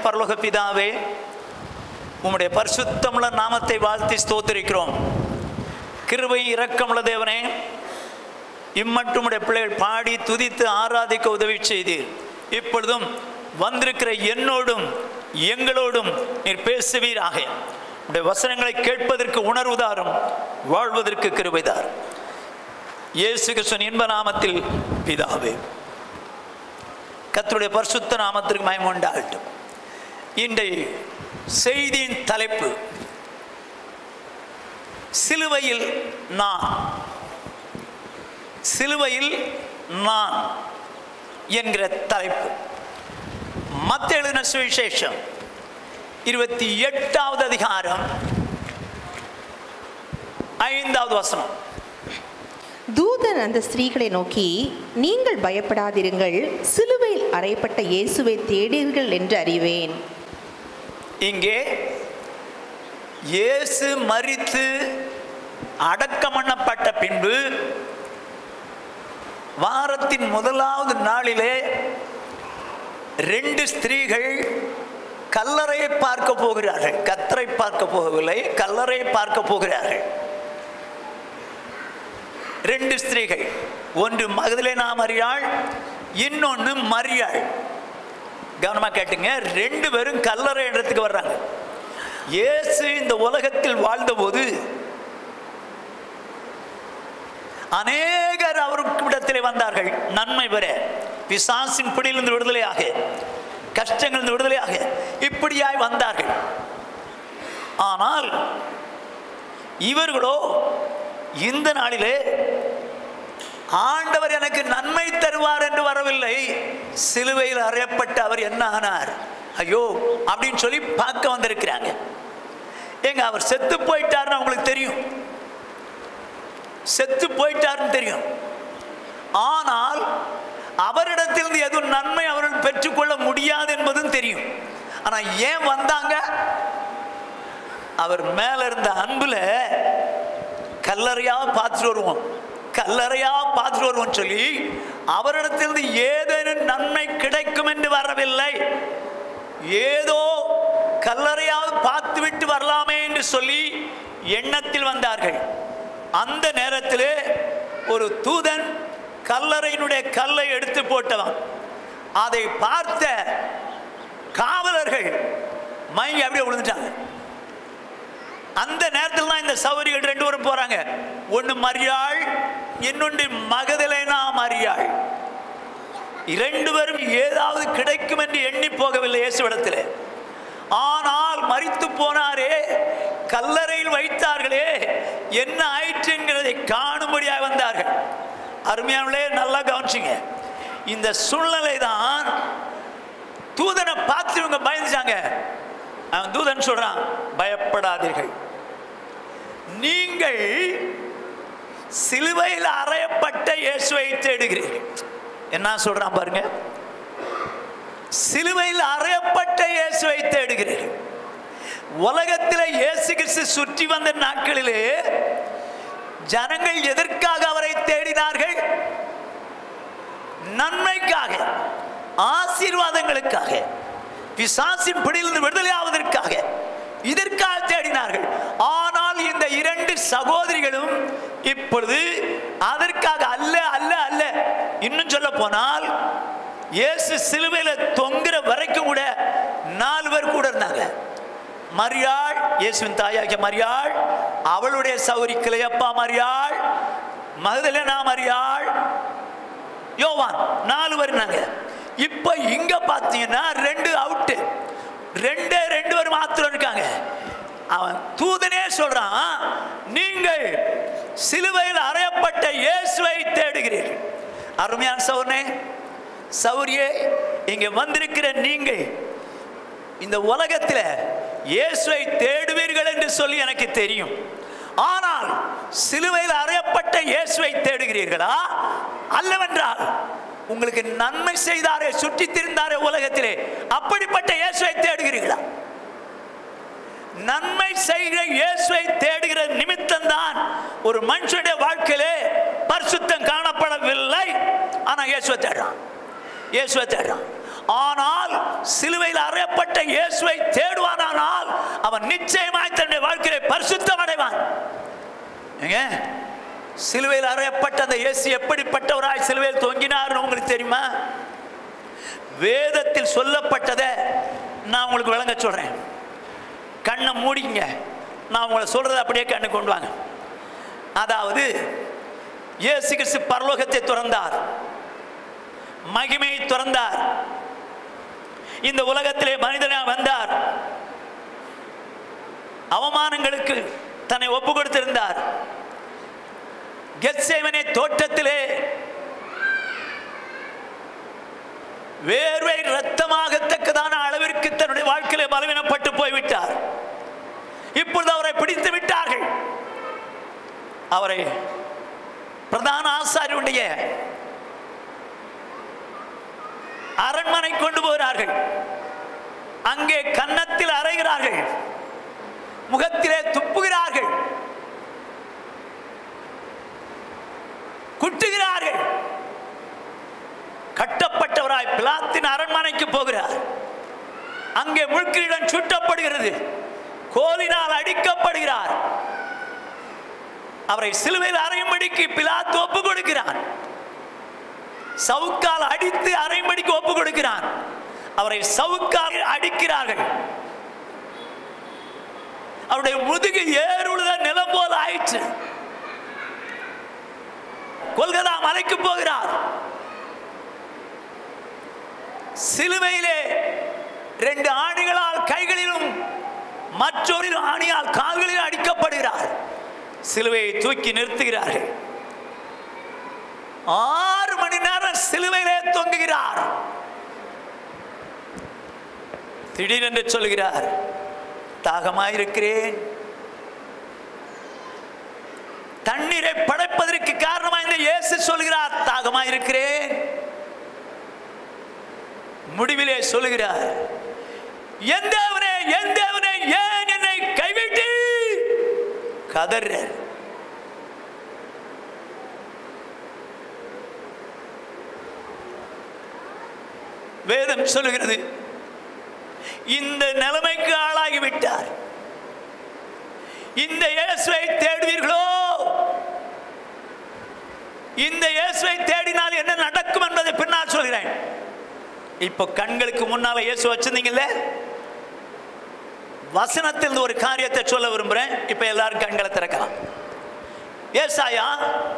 பரலோக பிதாவே உம்முடைய பரிசுத்தமுள்ள நாமத்தை வாழ்த்தி ஸ்தோத்திரிக்கிறோம் கிருபை இரக்கமுள்ள தேவனே இம்மட்டும் உடைய பிள்ளைகள் பாடி துதித்து ஆராதிக்க உதவி செய்தீர் இப்பொழுதும் வந்திருக்கிற என்னோடும் எங்களோடும் நீர் பேசுவீராக உடைய வசனங்களை கேட்பதற்கு உணர்வுதாரும் வாழ்வதற்கு கிருபைதார் இயேசு கிருஷ்ணன் இன்ப நாமத்தில் பிதாவே கர்த்தருடைய பரிசுத்த நாமத்திற்கு மயம் உண்டாகட்டும் இன்றைய செய்தியின் தலைப்பு சிலுவையில் நான் சிலுவையில் நான் என்கிற தலைப்பு மத்த எழுதின சுவிசேஷம் இருபத்தி எட்டாவது அதிகாரம் ஐந்தாவது வசனம் தூதன் அந்த ஸ்திரீகளை நோக்கி நீங்கள் பயப்படாதிருங்கள் சிலுவையில் அறையப்பட்ட இயேசுவை தேடீர்கள் என்று அறிவேன் இங்கே இயேசு மரித்து அடக்கம் பண்ணப்பட்ட பின்பு வாரத்தின் முதலாவது நாளிலே ரெண்டு ஸ்திரீகள் கல்லறையை பார்க்க போகிறார்கள் கத்தரை பார்க்க போகவில்லை கல்லறையை பார்க்க போகிறார்கள் ரெண்டு ஸ்திரீகள் ஒன்று மகதலேனா மரியாள் இன்னொன்று மரியாள் கவனமாக கேட்டுங்க ரெண்டு பேரும் கல்லறை இடத்துக்கு வர்றாங்க இயேசு இந்த உலகத்தில் வாழ்ந்தபோது அநேகர் அவருக்கு இடத்திலே வந்தார்கள் நன்மை பெற பிசாசின் பிடியிலிருந்து விடுதலையாக கஷ்டங்களிலிருந்து விடுதலையாக இப்படியாய் வந்தார்கள் ஆனால் இவர்களோ இந்த நாளிலே ஆண்டவர் எனக்கு நன்மை தருவார் என்று வரவில்லை சிலுவையில் அறையப்பட்ட அவர் என்ன ஆனார் ஐயோ அப்படின்னு சொல்லி பார்க்க வந்திருக்கிறாங்க ஏங்க அவர் செத்து போயிட்டாருன்னு அவங்களுக்கு தெரியும் செத்து போயிட்டாருன்னு தெரியும் ஆனால் அவரிடத்திலிருந்து எதுவும் நன்மை அவர்கள் பெற்றுக்கொள்ள முடியாது என்பதும் தெரியும் ஆனா ஏன் வந்தாங்க அவர் மேல இருந்த அன்புல கல்லறையா பார்த்துட்டு வருவோம் கல்லறையா பார்த்துட்டு வருவோம் சொல்லி அவரிடத்திலிருந்து ஏதேனும் நன்மை கிடைக்கும் என்று வரவில்லை ஏதோ கல்லறையாவது பார்த்து விட்டு வரலாமே என்று சொல்லி எண்ணத்தில் வந்தார்கள் அந்த நேரத்திலே ஒரு தூதன் கல்லறையினுடைய கல்லை எடுத்து போட்டவன் அதை பார்த்த காவலர்கள் மயங்கி அப்படியே விழுந்துட்டாங்க அந்த நேரத்தில் தான் இந்த சௌரிகள் ரெண்டு பேரும் போறாங்க ஒன்று மரியாள் இன்னொன்று மகதலேனா மரியாள் இரண்டு பேரும் ஏதாவது கிடைக்கும் என்று எண்ணி போகவில்லை இயேசுவிடத்தில் ஆனால் மறித்து போனாரே கல்லறையில் வைத்தார்களே என்ன ஆயிற்று என்கிறதை காணும்படியாக வந்தார்கள் அருமையானே நல்லா கவனிச்சிங்க இந்த சூழ்நிலை தான் தூதனை பார்த்து இவங்க பயந்துட்டாங்க அவன் தூதன் சொல்றான் பயப்படாதீர்கள் நீங்கள் சிலுவையில் அறையப்பட்ட இயேசுவை தேடுகிறீர்கள் என்ன சொல்றான் பாருங்க சிலுவையில் அறையப்பட்ட இயேசுவை தேடுகிறீர்கள் உலகத்தில் இயேசு கிறிஸ்து சுற்றி வந்த நாட்களிலே ஜனங்கள் எதற்காக அவரை தேடினார்கள் நன்மைக்காக ஆசீர்வாதங்களுக்காக பிசாசின் பிடியிலிருந்து விடுதலை ஆவதற்காக இதற்காக தேடினார்கள் ஆனால் இந்த இரண்டு சகோதரிகளும் இப்பொழுது அதற்காக அல்ல அல்ல அல்ல இன்னும் சொல்ல போனால் இயேசு சிலுவையில தொங்குற வரைக்கும் கூட நாலு பேர் கூட இருந்தாங்க மரியாள் இயேசுவின் தாயாகிய மரியாள் அவளுடைய சௌரி கிளையப்பா மரியாள் மகதலேனா மரியாள் யோவான் நாலு பேர் இருந்தாங்க இப்ப இங்க பாத்தீங்கன்னா ரெண்டு அவுட்டு ரெண்டே ரெண்டு பேர் மாத்திரம் இருக்காங்க அவன் தூதனே சொல்றான் நீங்கள் சிலுவையில் அறையப்பட்ட இயேசுவை தேடுகிறீர்கள் அருமையான சௌர்னே சௌரியே இங்க வந்திருக்கிற நீங்கள் இந்த உலகத்தில் இயேசுவை தேடுவீர்கள் என்று சொல்லி எனக்கு தெரியும் ஆனால் சிலுவையில் அறையப்பட்ட இயேசுவை தேடுகிறீர்களா அல்லவென்றால் உங்களுக்கு நன்மை செய்தாரே சுற்றி திரிந்தாரே உலகத்திலே அப்படிப்பட்ட இயேசுவை தேடுகிறீர்களா நன்மை செய்கிற இயேசுவை தேடுகிற நிமித்தம் தான் ஒரு மனுஷனுடைய வாழ்க்கையிலே பரிசுத்தம் காணப்படவில்லை ஆனா இயேசுவை தேடுறான் இயேசுவை தேடுறான் ஆனால் சிலுவையில் அறையப்பட்ட இயேசுவை தேடுவானானால் அவன் நிச்சயமாய் தன்னுடைய வாழ்க்கையை பரிசுத்தம் அடைவான் ஏங்க சிலுவையில் அறையப்பட்ட அந்த இயேசு எப்படிப்பட்டவராய் சிலுவையில் தொங்கினார்னு உங்களுக்கு தெரியுமா வேதத்தில் சொல்லப்பட்டதை நான் உங்களுக்கு விளங்க சொல்றேன் கண்ணை மூடிங்க நான் உங்களை சொல்றதை அப்படியே கண்ணு கொண்டு வாங்க அதாவது இயேசு கிறிஸ்து பரலோகத்தை துறந்தார் மகிமையை துறந்தார் இந்த உலகத்திலே மனிதனாக வந்தார் அவமானங்களுக்கு தன்னை ஒப்பு கொடுத்திருந்தார் கெத்சேமனே தோட்டத்திலே வேர்வை ரத்தமாகத்தக்கதான அளவிற்கு தன்னுடைய வாழ்க்கையிலே பலவீனப்பட்டு போய்விட்டார் இப்பொழுது அவரை பிடித்து விட்டார்கள் அவரை பிரதான ஆசாரியனுடைய அரண்மனை கொண்டு போகிறார்கள் அங்கே கன்னத்தில் அறைகிறார்கள் முகத்திலே துப்புகிறார்கள் குட்டுகிறார்கள் கட்டப்பட்டவராய் பிலாத்தின் அரண்மனைக்கு போகிறார் அங்கே முழுக்கிரிடம் சுட்டப்படுகிறது கோலினால் அடிக்கப்படுகிறார் அவரை சிலுவையில் அறையும்படிக்கு பிலாத்து ஒப்பு கொடுக்கிறான் சவுக்கால் அடித்து அரைமடிக்கு ஒப்பு கொடுக்கிறான் அவரை சவுக்கால் அடிக்கிறார்கள் அவருடைய முதுகு ஏறுழுத நிலம் போல ஆயிற்று கொல்கதா மலைக்கு போகிறார் சிலுவையிலே ரெண்டு ஆணிகளால் கைகளிலும் மற்றொரு ஆணியால் கால்களிலும் அடிக்கப்படுகிறார் சிலுவையை தூக்கி நிறுத்துகிறார்கள் ஆறு மணி நேரம் சிலுவையிலே தொங்குகிறார் திடீரென்று சொல்கிறார் தாகமாயிருக்கிறேன் தண்ணீரை படைப்பதற்கு காரணமாக இந்த இயேசு சொல்கிறார் தாகமாயிருக்கிறேன் முடிவிலே சொல்லுகிறார் என் தேவனே என் தேவனே ஏன் என்னை கைவிட்டு கதற வேதம் சொல்லுகிறது இந்த நிலைமைக்கு ஆளாகி விட்டார் இந்த இயேசுவை தேடுவீர்களோ இந்த இயேசுவை தேடினால் என்ன நடக்கும் என்பதை பின்னால் சொல்கிறேன் இப்போ கண்களுக்கு முன்னால இயேசு வச்சிருந்தீங்கல்ல வசனத்தில் ஒரு காரியத்தை சொல்ல விரும்புறேன் இப்ப எல்லாரும் கண்களை திறக்கலாம் ஏசாயா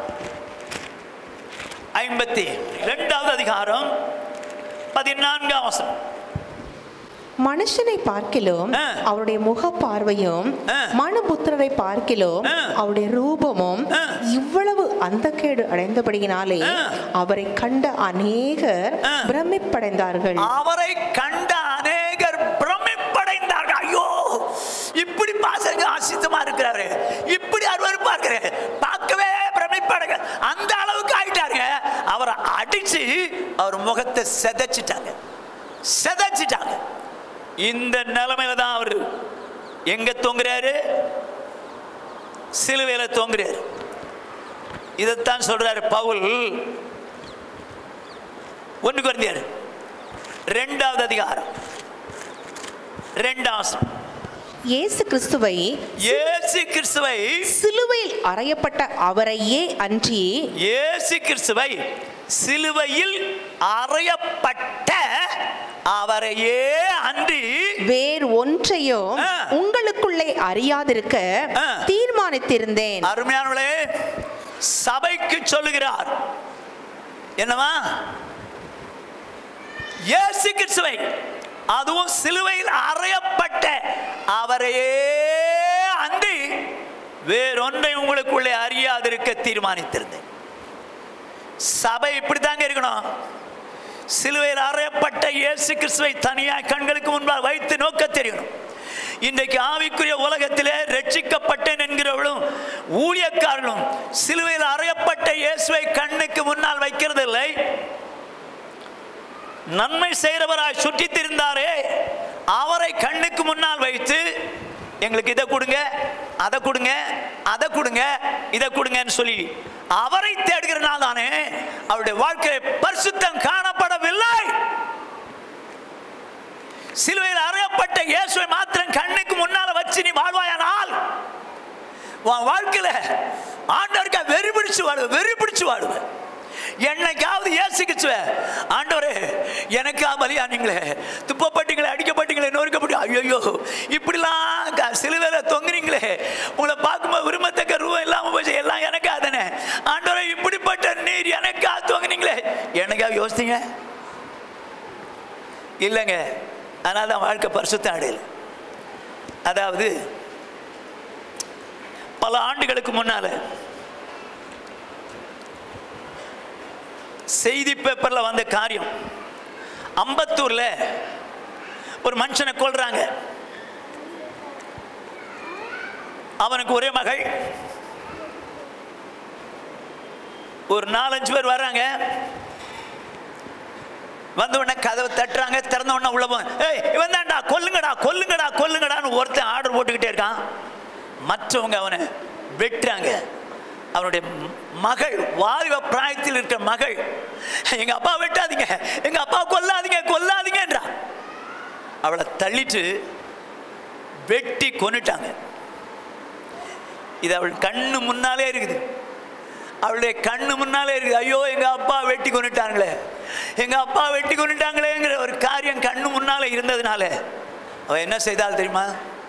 ஐம்பத்தி ரெண்டாவது அதிகாரம் பதினான்காம் வசனம் மனுஷனை பார்க்கிலும் ஆ. அவருடைய முக பார்வையும் ஆ. மனுபுத்திரரை பார்க்கிலும் ஆ. அவருடைய ரூபமும் ஆ. இவ்வளவு அந்தக்கேடு அடைந்தபடியினாலே ஆ. அவரை கண்ட அநேகர் ஆ. பிரமிப்படைந்தார்கள் அவரை கண்ட அநேகர் பிரமிப்படைந்தார்கள் ஐயோ இப்படி பாசங்க ஆசித்தமா இருக்கிறாரு இப்படி அருவருப்பா இருக்கிறாரு பார்க்கவே பிரமிப்படைங்க அந்த அளவுக்கு ஆயிட்டாருங்க அவரை அடிச்சு அவர் முகத்தை செதைச்சிட்டாங்க செதைச்சிட்டாங்க இந்த நிலைமையில தான் அவர் எங்க தொங்குறாரு சிலுவையில தொங்குறாரு இதைத்தான் சொல்றாரு பவுல் ஒன்று குறைந்தார் ரெண்டாவது அதிகாரம் ரெண்டாம் வசனம். இயேசு கிறிஸ்துவை இயேசு கிறிஸ்துவை சிலுவையில் அறையப்பட்ட அவரையே அன்றி இயேசு கிறிஸ்துவை சிலுவையில் அறையப்பட்ட அவரையே அன்றி வேறு ஒன்றையும் ஆ. உங்களுக்குள்ளே அறியாதிருக்க ஆ. தீர்மானித்திருந்தேன் அருமையானவளே சபைக்கு சொல்லுகிறார் என்னவா இயேசு கிறிஸ்துவை அதுவும் சிலுவையில் அறையப்பட்ட அவரையே அன்றி வேறொன்றை உங்களுக்குள்ளே அறியாதிருக்க தீர்மானித்திருந்தேன் சபை இப்படித்தாங்க இருக்கணும் சிலுவையில் அறையப்பட்ட இயேசு கிறிஸ்துவை தனியாய் கண்களுக்கு முன்பாக வைத்து நோக்க தெரியணும் இன்றைக்கு ஆவிக்குரிய உலகத்திலே ரட்சிக்கப்பட்டேன் என்கிறவர்களும் ஊழியக்காரர்களும் சிலுவையில் அறையப்பட்ட இயேசுவை கண்ணுக்கு முன்னால் வைக்கிறது இல்லை நன்மை செய்கிறவராய் சுற்றித் திரிந்தாரே அவரை கண்ணுக்கு முன்னால் வைத்து எங்களுக்கு இதை கொடுங்க அதை கொடுங்க அதை கொடுங்க இதை கொடுங்கன்னு சொல்லி அவரை தேடுகிறனால தானே அவருடைய வாழ்க்கை பரிசுத்தம் காணப்படவில்லை சிலுவையில் அறையப்பட்ட இயேசுவை மாத்திரம் கண்ணுக்கு முன்னால வச்சு நீ வாழ்வாயானால் உன் வாழ்க்கையில ஆண்டவருக்கா வெறி பிடிச்சு வாழுவ வெறி பிடிச்சு வாழுவ என்னைக்காவது ஏசிக்கிச்சுவ ஆண்டவரே எனக்கா பலியானீங்களே துப்பப்பட்டீங்களே அடிக்கப்பட்டீங்களே நொறுக்கப்பட்டு ஐயோ இப்படிலாம் க- சிலுவையில தொங்குறீங்களே உங்களை பார்க்கும்போது விரும்பத்தக்க ரூபம் இல்லாம போச்சு எல்லாம் எனக்கா தானே ஆண்டவரே இப்படிப்பட்ட நீர் எனக்கா தொங்குனீங்களே எனக்கா யோசித்தீங்க இல்லைங்க அதனால தான் வாழ்க்கை பரிசுத்த அடையல அதாவது பல ஆண்டுகளுக்கு முன்னால செய்தி பேப்பர்ல வந்த காரியம் அம்பத்தூர்ல ஒரு மனுஷனை கொல்றாங்க அவனுக்கு ஒரே மகள் ஒரு நாலஞ்சு பேர் வர்றாங்க வந்த உடனே கதவை தட்டுறாங்க திறந்த உடனே உள்ள போய் ஏய் இவன் தான்டா கொல்லுங்கடா கொல்லுங்கடா கொல்லுங்கடான்னு ஒருத்தன் ஆர்டர் போட்டுக்கிட்டே இருக்கான் மற்றவங்க அவனை வெட்டுறாங்க அவனுடைய ம- மகள் வாலிப பிராயத்தில் இருக்கிற மகள் எங்க அப்பா வெட்டாதீங்க எங்க அப்பா கொல்லாதீங்க கொல்லாதீங்கன்றா அவளை தள்ளிட்டு வெட்டி கொன்னுட்டாங்க இது அவள் கண்ணு முன்னாலே இருக்குது அவளுடைய கண்ணு முன்னாலே இருக்குது ஐயோ எங்க அப்பா வெட்டி கொண்டுட்டாங்களே எங்க அப்பா வெட்டி கொண்டுட்டாங்களேங்கிற ஒரு காரியம் கண்ணு முன்னாலே இருந்ததுனால அவ என்ன செய்தால் தெரியுமா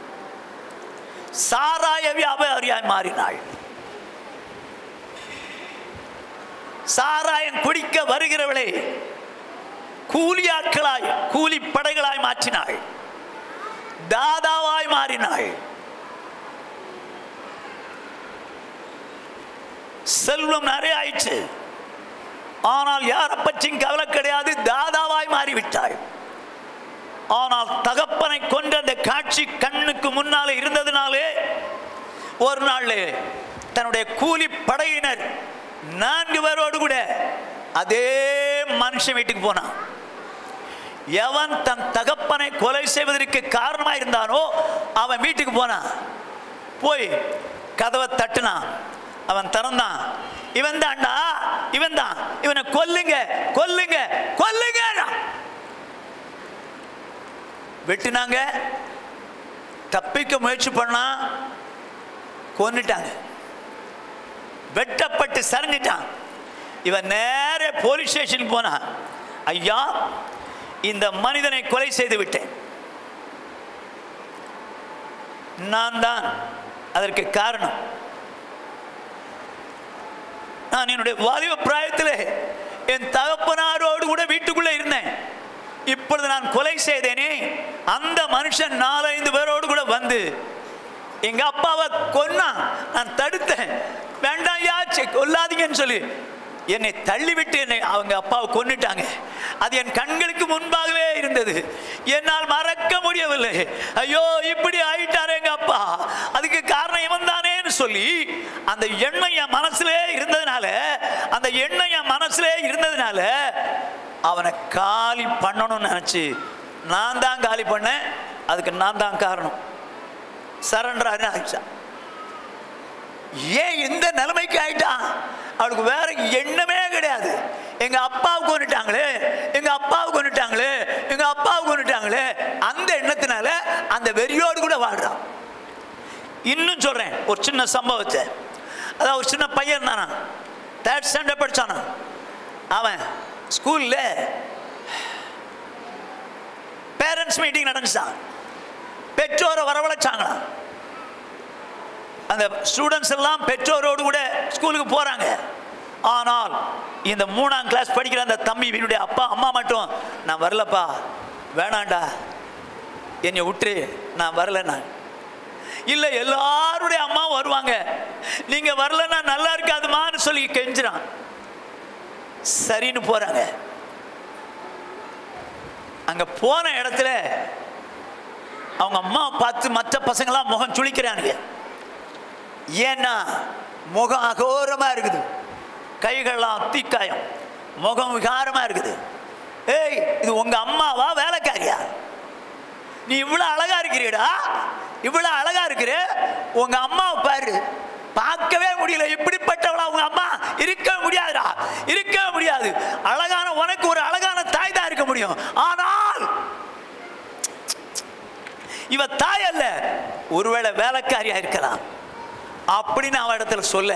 சாராய வியாபாரியாய் மாறினாள் சாராயம் குடிக்க வருகிறவளை கூலியாட்களாய் கூலி படைகளாய் மாற்றினாள் தாதாவாய் மாறினாள் செல்வம் நிறைய ஆயிடுச்சு ஆனால் யாரை பற்றியும் கவலை கிடையாது தாதாவாய் மாறிவிட்டாள் ஆனால் தகப்பனை கொன்ற அந்த காட்சி கண்ணுக்கு முன்னாலே இருந்ததுனாலே ஒரு நாள் தன்னுடைய கூலி படையினர் நான்கு பேரோடு கூட அதே மனுஷன் வீட்டுக்கு போனான் எவன் தன் தகப்பனை கொலை செய்வதற்கு காரணமாக இருந்தானோ அவன் வீட்டுக்கு போனான் போய் கதவை தட்டுனான் அவன் திறந்தான் இவன் தான்டா இவன் தான் இவனை கொல்லுங்க கொல்லுங்க கொல்லுங்க வெட்டினாங்க தப்பிக்க முயற்சி பண்ணா கொன்னுட்டாங்க வெட்டப்பட்டு சரிஞ்சிட்டான் இவன் நேர போலீஸ் ஸ்டேஷனுக்கு போனான் ஐயா இந்த மனிதனை கொலை செய்து விட்டேன் நான் தான் அதற்கு காரணம் நான் என்னுடைய வாலிப பிராயத்தில் என் தகப்பனாரோடு கூட வீட்டுக்குள்ளே இருந்தேன் இப்பொழுது நான் கொலை செய்தேனே அந்த மனுஷன் நாலஞ்சு பேரோடு கூட வந்து எங்க அப்பாவை கொன்னா நான் தடுத்தேன் வேண்டாம் யாச்சு கொல்லாதீங்கன்னு சொல்லி என்னை தள்ளிவிட்டு என்னை அவங்க அப்பாவை கொன்னுட்டாங்க அது என் கண்களுக்கு முன்பாகவே இருந்தது என்னால் மறக்க முடியவில்லை ஐயோ இப்படி ஆயிட்டாரே எங்க அப்பா அதுக்கு காரணம் இவன் தானேன்னு சொல்லி அந்த எண்ணம் என் மனசுலே இருந்ததுனால அந்த எண்ணம் என் மனசுலே இருந்ததுனால அவனை காலி பண்ணணும்னு நினைச்சு நான் தான் காலி பண்ணேன் அதுக்கு நான் தான் காரணம் சரண்டர் ஆயிடுச்சா ஏன் இந்த நிலைமைக்கு ஆயிட்டான் அவளுக்கு வேற எண்ணமே கிடையாது எங்க அப்பாவை கொண்டுட்டாங்களே எங்க அப்பாவை கொண்டுட்டாங்களே எங்க அப்பாவை கொண்டுட்டாங்களே அந்த எண்ணத்தினால அந்த வெறியோடு கூட வாழ்றான் இன்னும் சொல்றேன் ஒரு சின்ன சம்பவத்தை அதான் ஒரு சின்ன பையன் தானா தேர்ட் ஸ்டாண்டர்ட் படிச்சானா அவன் ஸ்கூல்ல பேரண்ட்ஸ் மீட்டிங் நடந்துச்சான் பெற்றோரை வரவழைச்சாங்களாம் அந்த ஸ்டூடெண்ட்ஸ் எல்லாம் பெற்றோரோடு கூட ஸ்கூலுக்கு போறாங்க ஆனால் இந்த மூணாம் கிளாஸ் படிக்கிற அந்த தம்பி இவனுடைய அப்பா அம்மா மட்டும் நான் வரலப்பா வேணாண்டா என்னை விட்டு நான் வரல நான் இல்லை எல்லாருடைய அம்மா வருவாங்க நீங்க வரலன்னா நல்லா இருக்காதுமான்னு சொல்லி கெஞ்சுறான் சரின்னு போறாங்க அங்க போன இடத்துல அவங்க அம்மா பார்த்து மற்ற பசங்களாம் முகம் சுளிக்கிறானுங்க ஏன்னா முகம் அகோரமா இருக்குது கைகள்லாம் தீக்காயம் முகம் விகாரமா இருக்குது ஏய் இது உங்க அம்மாவா வேலைக்காரியா நீ இவ்வளவு அழகா இருக்கிறீடா இவ்வளவு அழகா இருக்கிற உங்க அம்மாவை பாரு பார்க்கவே முடியல இப்படிப்பட்டவளா உங்க அம்மா இருக்க முடியாதுடா இருக்க முடியாது அழகான உனக்கு ஒரு அழகான தாய் தான் இருக்க முடியும் ஆனால் இவ தாய் அல்ல ஒருவேளை வேலைக்காரியா இருக்கலாம் அப்படின்னு அவன் இடத்துல சொல்ல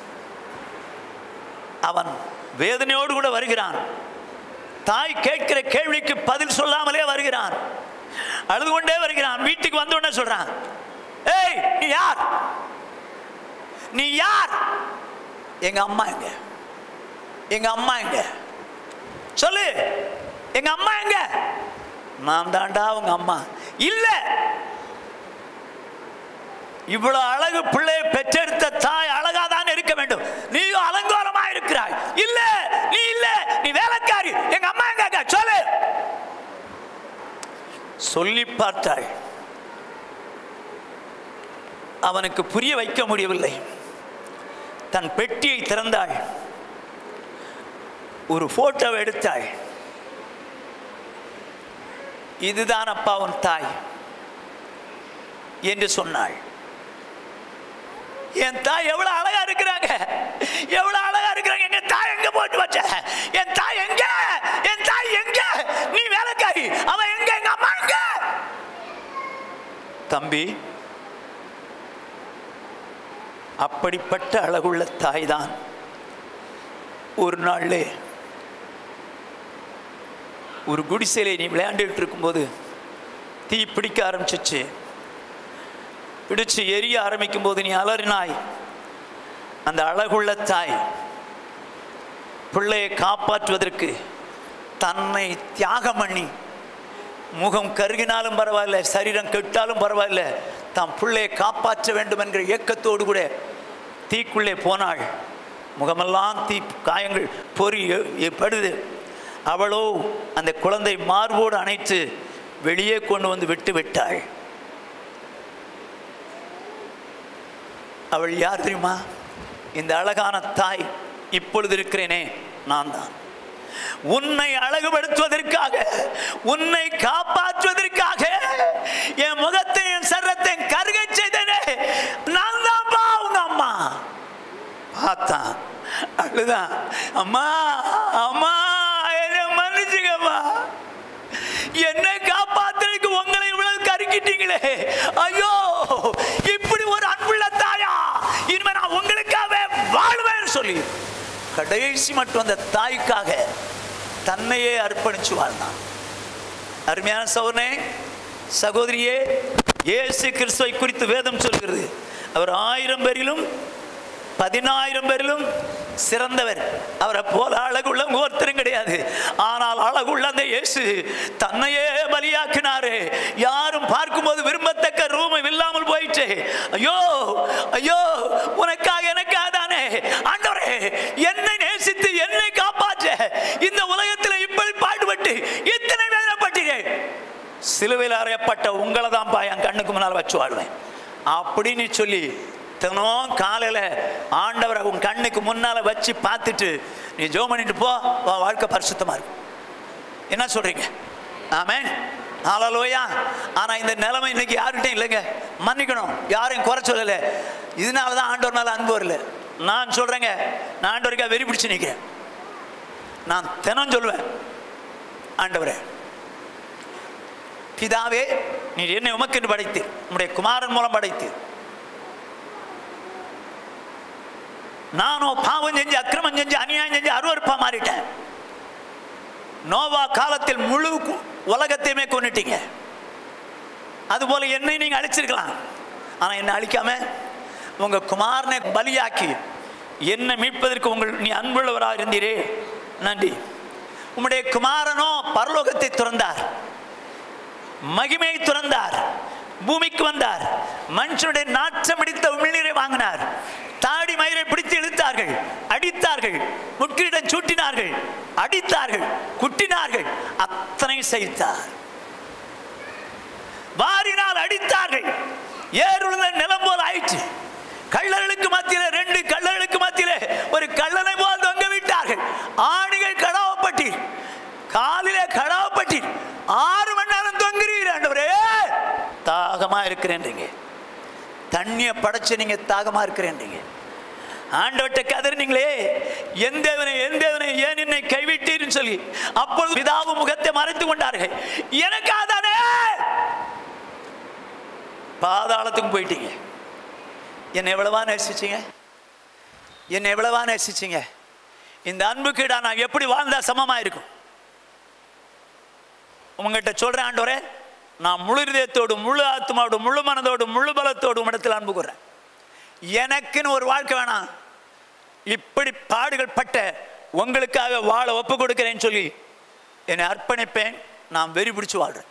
அவன் வேதனையோடு கூட வருகிறான் தாய் கேட்கிற கேள்விக்கு பதில் சொல்லாமலே வருகிறான் அழுது கொண்டே வருகிறான் வீட்டுக்கு வந்த உடனே சொல்றான் ஏய் நீ யார் நீ யார் எங்க அம்மா எங்க எங்க அம்மா எங்க சொல்லு எங்க அம்மா எங்க நான் தாண்டா உங்க அம்மா இல்ல இவ்வளவு அழகு பிள்ளையை பெற்றெடுத்த தாய் அழகாதான் இருக்க வேண்டும் நீயும் அலங்கோலமா இருக்கிறாய் இல்ல நீ இல்ல நீ வேலைக்காரி எங்க அம்மா எங்க சொல்லு சொல்லி பார்த்தாள் அவனுக்கு புரிய வைக்க முடியவில்லை தன் பெட்டியை திறந்தாள் ஒரு போட்டோவை எடுத்தாள் இதுதான் அப்பா உன் தாய் என்று சொன்னாள் என் தாய் எவ்வளவு அழகா இருக்கிறாங்க எவ்வளவு அழகா இருக்கிறாங்க எங்க தாய் எங்க போட்டு வச்ச என் தாய் எங்க என் தாய் எங்க நீ வேலைக்காரி அவன் எங்க எங்க அம்மா எங்க தம்பி அப்படிப்பட்ட அழகுள்ள தாய் தான் ஒரு நாள்ல ஒரு குடிசையில நீ விளையாண்டுட்டு இருக்கும்போது தீ பிடிக்க ஆரம்பிச்சிச்சு பிடிச்சு எரிய ஆரம்பிக்கும் போது நீ அலறினாய் அந்த அழகுள்ள தாய் பிள்ளையை காப்பாற்றுவதற்கு தன்னை தியாகம் பண்ணி முகம் கருகினாலும் பரவாயில்ல சரீரம் கெட்டாலும் பரவாயில்ல தாம் பிள்ளையை காப்பாற்ற வேண்டும் என்கிற இயக்கத்தோடு கூட தீக்குள்ளே போனாள் முகமெல்லாம் தீ காயங்கள் பொறி எ- படுது அவளோ அந்த குழந்தை மார்போடு அணைத்து வெளியே கொண்டு வந்து விட்டு விட்டாள் அவள் யார் தெரியுமா இந்த அழகான தாய் இப்பொழுது இருக்கிறேனே நான் தான் உன்னை அழகுபடுத்துவதற்காக உன்னை காப்பாற்றுவதற்காக என் முகத்தை என் சரத்தை கருக செய்தனே நான் தான்ப்பா உங்க அம்மா பார்த்தான் அழுதான் அம்மா அம்மா என்னை மன்னிச்சுங்கம்மா என்னை காப்பாத்துறதுக்கு உங்களை இவ்வளவு கருக்கிட்டீங்களே ஐயோ இப்படி ஒரு அன்புள்ள தாயா இனிமே நான் உங்களுக்காகவே வாழ்வேன்னு சொல்லி கடைசி மட்டும் அந்த தாய்க்காக தன்னையே அர்ப்பணிச்சு வாழ்ந்தான் அருமையான சௌர்ணே சகோதரியே இயேசு கிறிஸ்துவை குறித்து வேதம் சொல்கிறது அவர் ஆயிரம் பேரிலும் பதினாயிரம் பேரிலும் சிறந்தவர் அவரை போல அழகுள்ள ஒருத்தரும் கிடையாது ஆனால் அழகுள்ள அந்த இயேசு தன்னையே பலியாக்கினாரு யாரும் பார்க்கும்போது விரும்பத்தக்க ரூமம் இல்லாமல் போயிட்டு ஐயோ ஐயோ உனக்காக எனக்காக தானே ஆண்டவரே என்னை நேசித்து என்னை காப்பாற்ற இந்த உலகத்தில் இப்படி பாடுபட்டு இத்தனை வேதனைப்பட்டீங்க சிலுவையில் அறையப்பட்ட உங்களை தான் பா என் கண்ணுக்கு முன்னால் வச்சு வாழ்வேன் அப்படின்னு சொல்லி தினம் காலையில் ஆண்டவரை உன் கண்ணுக்கு முன்னால் வச்சு பார்த்துட்டு நீ ஜோ பண்ணிட்டு போ உன் வாழ்க்கை பரிசுத்தமாக இருக்கும் என்ன சொல்றீங்க ஆமென் ஹalleluya ஆனா இந்த நிலைமை இன்னைக்கு யார்கிட்டயும் இல்லைங்க மன்னிக்கணும் யாரையும் குறை சொல்லல இதனால தான் ஆண்டவர் மேல அன்பு வரல நான் சொல்றேங்க நான் ஆண்டவருக்கா வெறி பிடிச்சு நிற்கிறேன் நான் தினம் சொல்லுவேன் ஆண்டவரே பிதாவே நீர் என்னை உமக்கென்று படைத்து உம்முடைய குமாரன் மூலம் படைத்து நானோ பாவம் செஞ்சு அக்கிரமம் செஞ்சு அநியாயம் செஞ்சு அருவருப்பா மாறிட்டேன் நோவா காலத்தில் முழு கு- உலகத்தையுமே கொன்னுட்டீங்க அதுபோல என்னை நீங்க அழிச்சிருக்கலாம் ஆனா என்னை அழிக்காம உங்க குமாரனை பலியாக்கி என்னை மீட்பதற்கு உங்கள் நீ அன்புள்ளவராக இருந்தீரே நன்றி உம்முடைய குமாரனோ பரலோகத்தை துறந்தார் மகிமையை துறந்தார் பூமிக்கு வந்தார் மனுஷனுடைய நாற்றம் அடித்த உமிழ்நீரை வாங்கினார் தாடி மயிரை பிடித்து இழுத்தார்கள் அடித்தார்கள் முட்கிரிடம் சூட்டினார்கள் அடித்தார்கள் குட்டினார்கள் அத்தனை செய்தார் வாரினால் அடித்தார்கள் ஏறுள்ள நிலம் போல் ஆயிற்று கள்ளர்களுக்கு மத்தியிலே ரெண்டு கள்ளர்களுக்கு மத்தியிலே ஒரு கள்ளனை போல் தொங்க விட்டார்கள் ஆணிகள் கடாவப்பட்டீர் காலிலே கடாவப்பட்டீர் ஆறு மணி நேரம் தொங்குறீர் ஆண்டவரே தாகமா இருக்கிறேன்றீங்க தண்ணியை படைச்சு நீங்க தாகமா இருக்கிறேன்றீங்க ஆண்டவட்ட கதறினீங்களே என் தேவனை என் தேவனை ஏன் என்னை கைவிட்டீர்னு சொல்லி அப்பொழுது பிதாவு முகத்தை மறைத்து கொண்டார்கள் எனக்காதானே பாதாளத்துக்கும் போயிட்டீங்க என்னை எவ்வளவா நேசிச்சீங்க என்னை எவ்வளவா நேசிச்சீங்க இந்த அன்புக்கீடா நான் எப்படி வாழ்ந்தா சமமா இருக்கும் உங்ககிட்ட சொல்றேன் ஆண்டவரே நான் முழு இதயத்தோடு முழு ஆத்மாவோடு முழு மனதோடு முழு பலத்தோடு உம்மிடத்தில் அன்பு கூறேன் எனக்குன்னு ஒரு வாழ்க்கை வேணாம் இப்படி பாடுகள் பட்ட உங்களுக்காக வாழ ஒப்பு கொடுக்கிறேன்னு சொல்லி என்னை அர்ப்பணிப்பேன் நான் வெறி பிடிச்சு வாழ்றேன்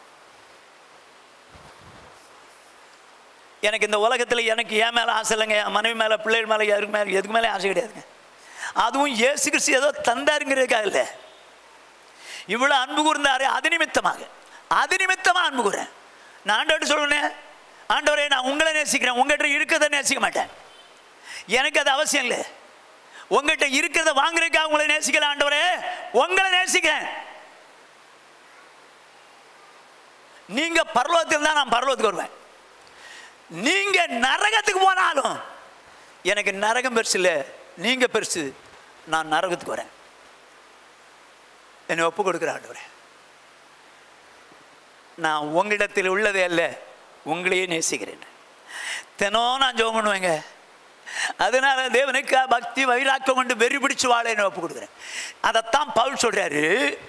எனக்கு இந்த உலகத்தில் எனக்கு என் மேலே ஆசை இல்லைங்க என் மனைவி மேலே பிள்ளைகள் மேலே யாருக்கு மேலே எதுக்கு மேலே ஆசை கிடையாதுங்க அதுவும் இயேசு கிறிஸ்து ஏதோ தந்தாருங்கிறதுக்காக இல்லை இவ்வளோ அன்பு கூர்ந்தாரு அது நிமித்தமாக அது நிமித்தமாக அன்பு கூறேன் நான் ஆண்டவர்கிட்ட சொல்லுவேன் ஆண்டவரே நான் உங்களை நேசிக்கிறேன் உங்கள்கிட்ட இருக்கிறத நேசிக்க மாட்டேன் எனக்கு அது அவசியம் இல்லை உங்கள்கிட்ட இருக்கிறத வாங்குறதுக்காக உங்களை நேசிக்கல ஆண்டவரே உங்களை நேசிக்கிறேன் நீங்க பரலோகத்தில் தான் நான் பரலோகத்துக்கு வருவேன் நீங்க நரகத்துக்கு போனாலும் எனக்கு நரகம் பெருசு இல்லை நீங்க பெருசு நான் நரகத்துக்கு வரேன் என்னை ஒப்பு கொடுக்குற ஆண்டவரே நான் உங்களிடத்தில் உள்ளதே அல்ல உங்களையே நேசிக்கிறேன் தினம் நான் ஜோம் பண்ணுவேங்க அதனால தேவனுக்கு பக்தி வைராக்கம் கொண்டு வெறி பிடிச்சு வாழ என்னை ஒப்பு கொடுக்குறேன் அதைத்தான் பவுல் சொல்றாரு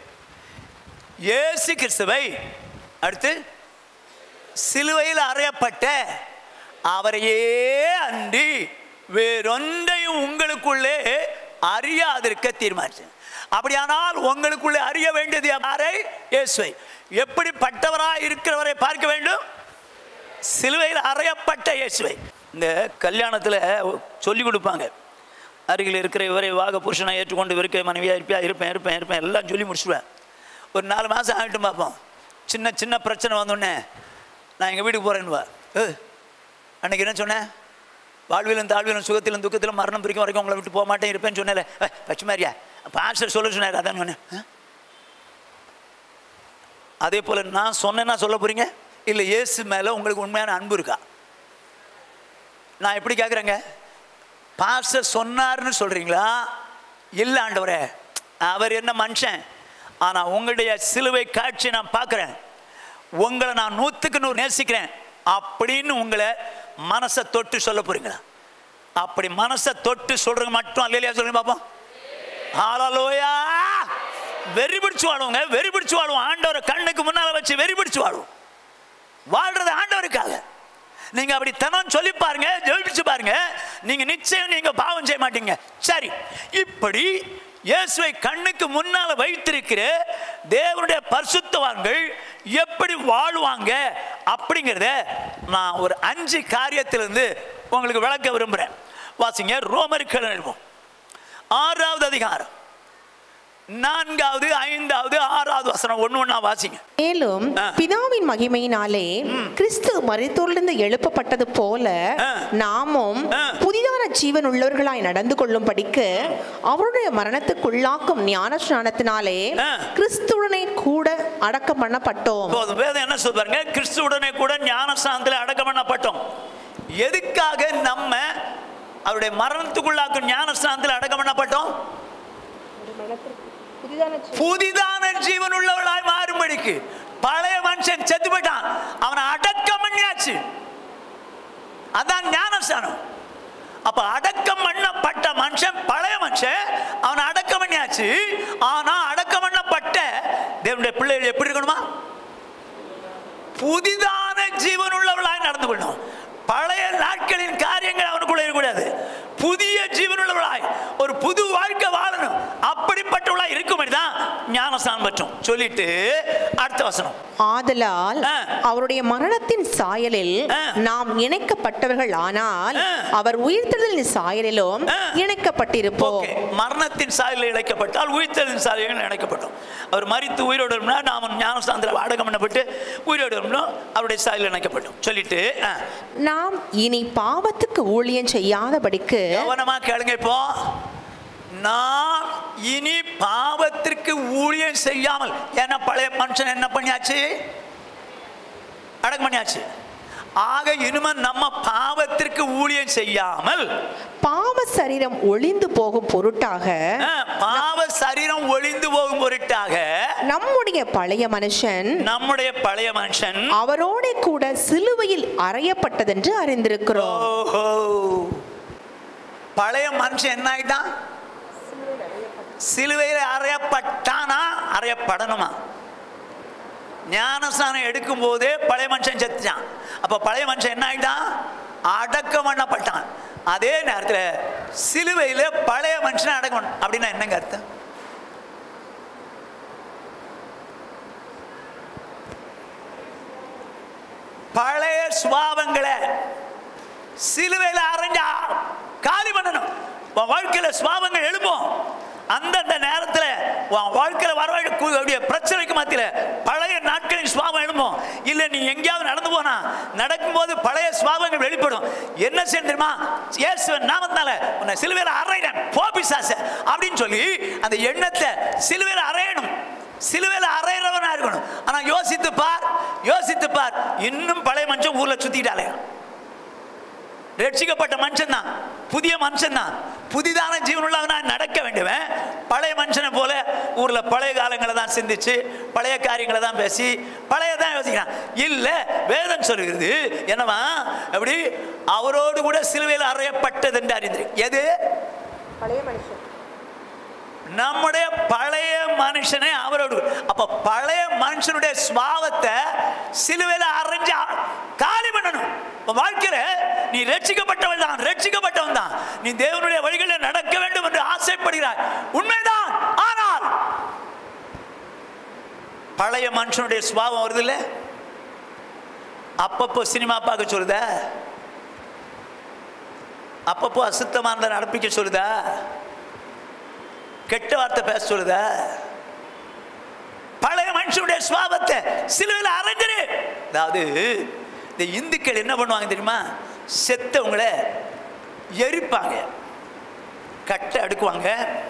இயேசு கிறிஸ்துவை அடுத்து சிலுவையில் அறையப்பட்ட அவரையே அன்றி வேறொன்றையும் உங்களுக்குள்ளே அறியாதிருக்க தீர்மானிச்சேன் அப்படியானால் உங்களுக்குள்ளே அறிய வேண்டியது யாரை இயேசுவை எப்படிப்பட்டவராய் இருக்கிறவரை பார்க்க வேண்டும் சிலுவையில் அறையப்பட்ட இயேசுவை இந்த கல்யாணத்தில் சொல்லி கொடுப்பாங்க அருகில் இருக்கிற இவரை வாக புருஷனை ஏற்றுக்கொண்டு இருக்க மனைவியாக இருப்பியா இருப்பேன் இருப்பேன் இருப்பேன் எல்லாம் சொல்லி முடிச்சுடுவேன் ஒரு நாலு மாதம் ஆகிட்டும் பார்ப்போம் சின்ன சின்ன பிரச்சனை வந்தோடனே நான் எங்கள் வீட்டுக்கு போகிறேன்னு வா ஏ அன்னைக்கு என்ன சொன்னேன் வாழ்விலும் தாழ்விலும் சுகத்திலும் துக்கத்திலும் மரணம் பிரிக்கும் வரைக்கும் உங்களை விட்டு போக மாட்டேன் இருப்பேன்னு சொன்னேன்ல பச்சை மாதிரியா பாஸ்டர் சொல்ல சொன்னார் அதான் சொன்னேன் ஆ? அதே போல் நான் சொன்னேன்னா சொல்ல போகிறீங்க இல்லை இயேசு மேலே உங்களுக்கு உண்மையான அன்பு இருக்கா நான் எப்படி கேட்குறேங்க பாஸ்டர் சொன்னார்னு சொல்கிறீங்களா இல்லை ஆண்டவரே அவர் என்ன மனுஷன் ஆனால் உங்களுடைய சிலுவை காட்சி நான் பார்க்குறேன் உங்களை நான் நூற்றுக்கு நூறு நேசிக்கிறேன் அப்படின்னு உங்களை மனசை தொட்டு சொல்ல போறீங்களா அப்படி மனசை தொட்டு சொல்றது மட்டும் அல்லையா சொல்லுங்க பார்ப்போம் ஹalleluya வெறி பிடிச்சு வாழுவோங்க வெறி பிடிச்சு வாழுவோம் ஆண்டவரை கண்ணுக்கு முன்னால வச்சு வெறி பிடிச்சு வாழுவோம் வாழ்றது ஆண்டவருக்காக நீங்க அப்படி தனம் சொல்லி பாருங்க ஜெயிச்சு பாருங்க நீங்க நிச்சயம் நீங்க பாவம் செய்ய மாட்டீங்க சரி இப்படி இயேசுவை கண்ணுக்கு முன்னால வைத்திருக்கிற தேவனுடைய பரிசுத்தவான்கள் எப்படி வாழுவாங்க அப்படிங்கிறத நான் ஒரு அஞ்சு காரியத்திலிருந்து உங்களுக்கு விளக்க விரும்புகிறேன் வாசிங்க ரோமருக்கு எழுப்போம் ஆறாவது அதிகாரம் நான்காவது ஐந்தாவது ஆறாவது வசனம் ஒன்று ஒன்றா வாசிங்க மேலும் ஆ. பிதாவின் மகிமையினாலே கிறிஸ்து மரித்தோரிலிருந்து எழுப்பப்பட்டது போல ஆ. நாமும் ஆ. புதிதான ஜீவன் உள்ளவர்களாய் நடந்து கொள்ளும்படிக்கு அவருடைய மரணத்துக்குள்ளாக்கும் ஞான ஸ்நானத்தினாலே ஆ. கிறிஸ்துடனே கூட அடக்கம் பண்ணப்பட்டோம் போதும் வேதம் என்ன சொல்றாங்க கிறிஸ்துவுடனே கூட ஞானஸ்தானத்தில் அடக்கம் பண்ணப்பட்டோம் எதுக்காக நம்ம அவருடைய மரணத்துக்குள்ளாக்கும் ஞானஸ்தானத்தில் அடக்கம் பண்ணப்பட்டோம் புதிதான ஜீவன் உள்ளவர்களாய் மாறும்படிக்கு பழைய மனுஷன் செத்து போயிட்டான் அவனை அடக்கம் பண்ணியாச்சு அதான் ஞானஸ்தானம் அப்ப அடக்கம் பண்ணப்பட்ட மனுஷன் பழைய மனுஷன் அவனை அடக்கம் பண்ணியாச்சு ஆனா அடக்கம் பண்ணப்பட்ட தேவனுடைய பிள்ளைகள் எப்படி இருக்கணுமா புதிதான ஜீவன் உள்ளவர்களாய் நடந்து கொள்ளணும் பழைய நாட்களின் காரியங்கள் அவனுக்குள்ள இருக்கக்கூடாது புதிய ஜீவன் உள்ளவர்களாய் ஒரு புது வாழ்க்கை வாழணும் அப்படிப்பட்டவர்களாய் இருக்கும்படி தான் ஞானஸ்தானம் பற்றும் சொல்லிட்டு அடுத்த வசனம் ஆதலால் ஆ. அவருடைய மரணத்தின் சாயலில் ஆ. நாம் இணைக்கப்பட்டவர்கள் ஆனால் ஆ. அவர் உயிர்த்தெழுதலின் சாயலிலும் ஆ. இணைக்கப்பட்டிருப்போம் ஓகே மரணத்தின் சாயலில் இழைக்கப்பட்டால் உயிர்த்தலின் சாயலில் இணைக்கப்பட்டோம் அவர் மறித்து உயிரோடு இருந்தா நாம் ஞானஸ்தானத்தில் அடக்கம் பண்ணப்பட்டு உயிரோடு இருந்தோம் அவருடைய சாயலில் இணைக்கப்பட்டோம் சொல்லிட்டு ஆ, நாம் இனி பாவத்துக்கு ஊழியம் செய்யாதபடிக்கு கவனமா கேளுங்க இப்போ நான் இனி பாவத்திற்கு ஊழியம் செய்யாமல் ஏன்னா பழைய மனுஷன் என்ன பண்ணியாச்சு அடக்கம் பண்ணியாச்சு ஆக இனிமே நம்ம பாவத்திற்கு ஊழியம் செய்யாமல் பாவ சரீரம் ஒளிந்து போகும் பொருட்டாக அஹ், பாவ சரீரம் ஒளிந்து போகும் பொருட்டாக நம்முடைய பழைய மனுஷன் நம்முடைய பழைய மனுஷன் அவரோட கூட சிலுவையில் அறையப்பட்டதென்று அறிந்திருக்கிறோம் ஓஹோ பழைய மனுஷன் என்ன ஆயிட்டான் சிலுவையில் அறையப்பட்டானா அறையப்படணுமா ஞானஸ்நானம் எடுக்கும் போதே பழைய மனுஷன் செத்துட்டான் அப்ப பழைய மனுஷன் என்ன ஆயிட்டான் அடக்கம் பண்ணப்பட்டான் அதே நேரத்தில் சிலுவையில் பழைய மனுஷனை அடக்கம் பண்ண- அப்படின்னா என்னங்க அர்த்தம் பழைய சுபாவங்களை சிலுவையில் அரைஞ்சா காலி பண்ணணும் உன் வாழ்க்கையில் சுபாவங்கள் எழுப்போம் அந்தந்த நேரத்தில் உன் வாழ்க்கையில் வரக்கூடிய பிரச்சனைக்கு மத்தியில் பழைய நாட்களின் சுபாவம் எழும்போம் இல்லை நீ எங்கேயாவது நடந்து போனா நடக்கும்போது பழைய சுபாவங்கள் வெளிப்படும் என்ன செய்யணும் தெரியுமா இயேசுவின் நாமத்தால உன்னை சிலுவையில் அறையிறேன் போ பிசாசு அப்படின்னு சொல்லி அந்த எண்ணத்தை சிலுவையில் அறையணும் சிலுவையில் அறையிறவனா இருக்கணும் ஆனா யோசித்து பார் யோசித்து பார் இன்னும் பழைய மனுஷன் ஊர்ல சுத்திட்டாலே ரட்சிக்கப்பட்ட மனுஷன் தான் புதிய மனுஷன் தான் புதிதான ஜீவனுள்ளவனா நடக்க வேண்டுவன் பழைய மனுஷனை போல ஊர்ல பழைய காலங்களை தான் சிந்திச்சு பழைய காரியங்களை தான் பேசி பழைய தான் யோசிக்கிறான் இல்ல வேதம் சொல்லுகிறது என்னவா அப்படி அவரோடு கூட சிலுவையில் அறையப்பட்டது என்று அறிந்திரு எது பழைய மனுஷன் நம்முடைய பழைய மனுஷனை அவரோடு அப்ப பழைய மனுஷனுடைய சுபாவத்தை சிலுவையில் அரைஞ்சு காலி பண்ணணும் உன் வாழ்க்கையில நீ ரட்சிக்கப்பட்டவன் தான் ரட்சிக்கப்பட்டவன் தான் நீ தேவனுடைய வழிகளில் நடக்க வேண்டும் என்று ஆசைப்படுகிறாய் உண்மைதான் ஆனால் பழைய மனுஷனுடைய சுபாவம் வருது இல்ல அப்பப்போ சினிமா பார்க்க சொல்லுதா அப்பப்போ அசுத்தமானதை நடப்பிக்க சொல்லுதா கெட்ட வார்த்தை பேச சொல்லுதா பழைய மனுஷனுடைய சுவாபத்தை சிலுவையில் அரைஞ்சிரு அதாவது இந்த இந்துக்கள் என்ன பண்ணுவாங்க தெரியுமா செத்தவங்கள எரிப்பாங்க கட்டை அடுக்குவாங்க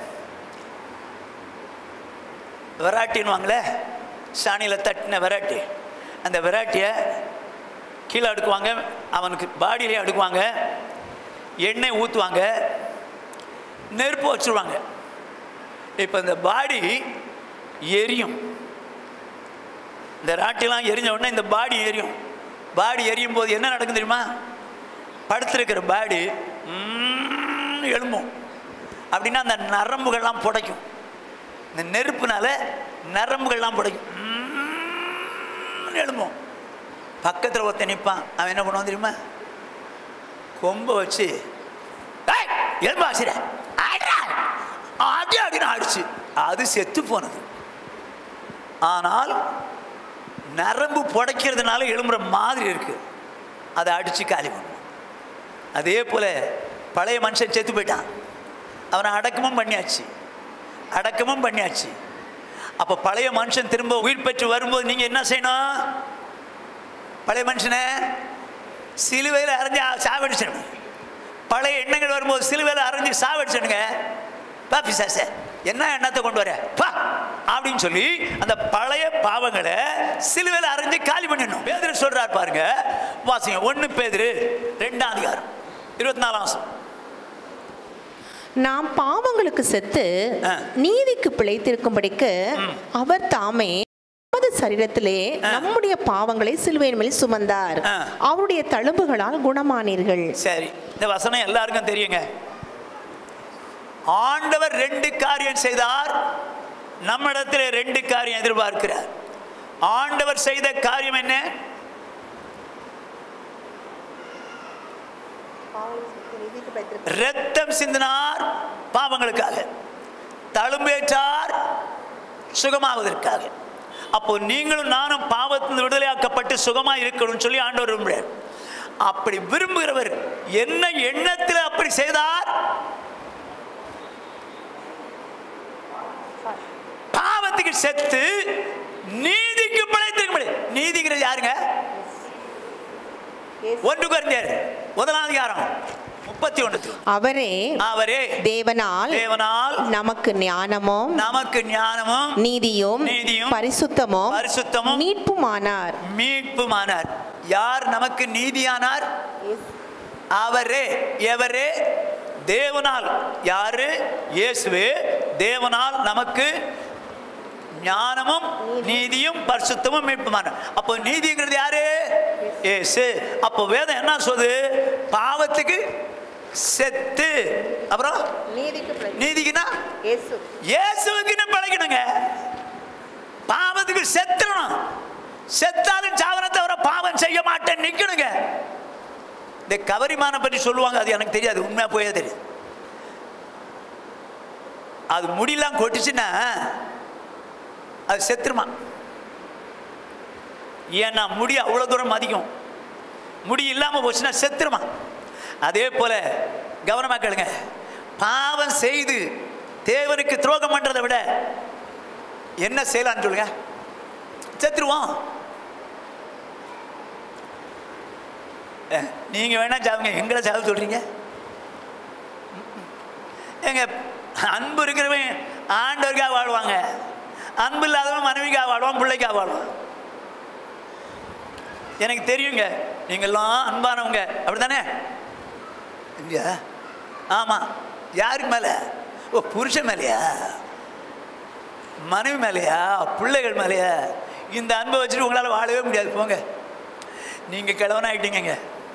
விராட்டின்னுவாங்களே சாணியில் தட்டின விராட்டி அந்த விராட்டியை கீழே அடுக்குவாங்க அவனுக்கு பாடியிலே அடுக்குவாங்க எண்ணெய் ஊற்றுவாங்க நெருப்பு வச்சுருவாங்க இப்போ இந்த பாடி எரியும் இந்த ராட்டிலாம் எரிஞ்ச உடனே இந்த பாடி எரியும் பாடி எரியும் போது என்ன நடக்கும் தெரியுமா படுத்திருக்கிற பாடி ம்ம் எழும்பும் அப்படின்னா அந்த நரம்புகள்லாம் புடைக்கும் இந்த நெருப்புனால நரம்புகள்லாம் புடைக்கும் ம்ம் எழும்பும் பக்கத்தில் ஒருத்தன் நிற்பான் அவன் என்ன பண்ணுவான் தெரியுமா கொம்பை வச்சு "ஏய், எலும்பு ஆசிர அடி அடின்னு ஆடிச்சு அது செத்து போனது ஆனால் நரம்பு புடைக்கிறதுனால எழும்புற மாதிரி இருக்கு அதை அடிச்சு காலி பண்ணும் அதே போல பழைய மனுஷன் செத்து போயிட்டான் அவனை அடக்கமும் பண்ணியாச்சு அடக்கமும் பண்ணியாச்சு அப்போ பழைய மனுஷன் திரும்ப உயிர் பெற்று வரும்போது நீங்கள் என்ன செய்யணும் பழைய மனுஷனை சிலுவையில் அரைஞ்சு சாவடிச்சிடணும் பழைய எண்ணங்கள் வரும்போது சிலுவையில் அரைஞ்சு சாவடிச்சிடுங்க பா பிசாச என்ன எண்ணத்தை கொண்டு வர பா அப்படின்னு சொல்லி அந்த பழைய பாவங்களை சிலுவையில் அரைஞ்சு காலி பண்ணிடணும் பேதுரு சொல்றார் பாருங்க வாசிங்க ஒன்று பேதுரு ரெண்டாம் அதிகாரம் இருபத்தி நாலாம் வருஷம் நாம் பாவங்களுக்கு செத்து ஆ. நீதிக்கு பிழைத்திருக்கும்படிக்கு அவர் தாமே நமது சரீரத்திலே நம்முடைய பாவங்களை சிலுவையின் மேல் சுமந்தார் ஆ. அவருடைய தழும்புகளால் குணமானீர்கள் சரி இந்த வசனம் எல்லாருக்கும் தெரியுங்க ஆண்டவர் ரெண்டு காரியம் செய்தார் நம்மிடத்தில் ரெண்டு காரியம் எதிர்பார்க்கிறார் ஆண்டவர் செய்த காரியம் என்ன ரத்தம் சிந்தினார் பாவங்களுக்காக தழும்பேற்றார் சுகமாவதற்காக அப்போ நீங்களும் நானும் பாவத்திலிருந்து விடுதலையாக்கப்பட்டு சுகமா இருக்கணும்னு சொல்லி ஆண்டவர் விரும்புகிறார் அப்படி விரும்புகிறவர் என்ன எண்ணத்தில் அப்படி செய்தார் பாவத்துக்கு செத்து நீதிக்கு பிழைத்திருக்க முடியும் நீதிங்கிறது யாருங்க ஒன்று குறைந்தார் முதலாம் அதிகாரம் முப்பத்தி ஒன்று அவரே அவரே தேவனால் தேவனால் நமக்கு ஞானமும் நமக்கு ஞானமும் நீதியும் நீதியும் பரிசுத்தமும் பரிசுத்தமும் மீட்புமானார் மீட்புமானார் யார் நமக்கு நீதியானார் அவரே எவரே தேவனால் யாரு இயேசுவே தேவனால் நமக்கு ஞானமும் நீதியும் பரிசுத்தமும் மீட்புமான அப்போ நீதிங்கிறது யாரு இயேசு அப்போ வேதம் என்ன சொல்லுது பாவத்துக்கு செத்து அப்புறம் நீதிக்கு பிழை- நீதிக்குன்னா இயேசு இயேசுவுக்கு பழகணுங்க பாவத்துக்கு செத்துறணும் செத்தாலும் சாவனை தவிர பாவம் செய்ய மாட்டேன் நிக்கணுங்க இந்த கவரிமான பற்றி சொல்லுவாங்க அது எனக்கு தெரியாது உண்மையா போயே தெரியும் அது முடியெல்லாம் கொட்டுச்சுன்னா அது செத்துருமா ஏன்னா முடி அவ்வளோ தூரம் மதிக்கும் முடி இல்லாமல் போச்சுன்னா செத்துருமா அதே போல கவனமா கேளுங்க பாவம் செய்து தேவனுக்கு துரோகம் பண்றதை விட என்ன செய்யலாம்னு சொல்லுங்க செத்துருவோம் அஹ், நீங்க வேணா சாவுங்க எங்களை சாவு சொல்றீங்க எங்க அன்பு இருக்கிறவன் ஆண்டவருக்காக வாழ்வாங்க அன்பு இல்லாதவன் மனைவிக்காக வாழ்வான் பிள்ளைக்காக வாழ்வான் எனக்கு தெரியுங்க நீங்கெல்லாம் அன்பானவங்க அப்படிதானே இல்லையா ஆமாம் யாருக்கு மேலே ஓ புருஷன் மேலேயா மனைவி மேலேயா பிள்ளைகள் மேலேயா இந்த அன்பை வச்சுட்டு உங்களால் வாழவே முடியாது போங்க நீங்கள் கிழவனாயிட்டீங்க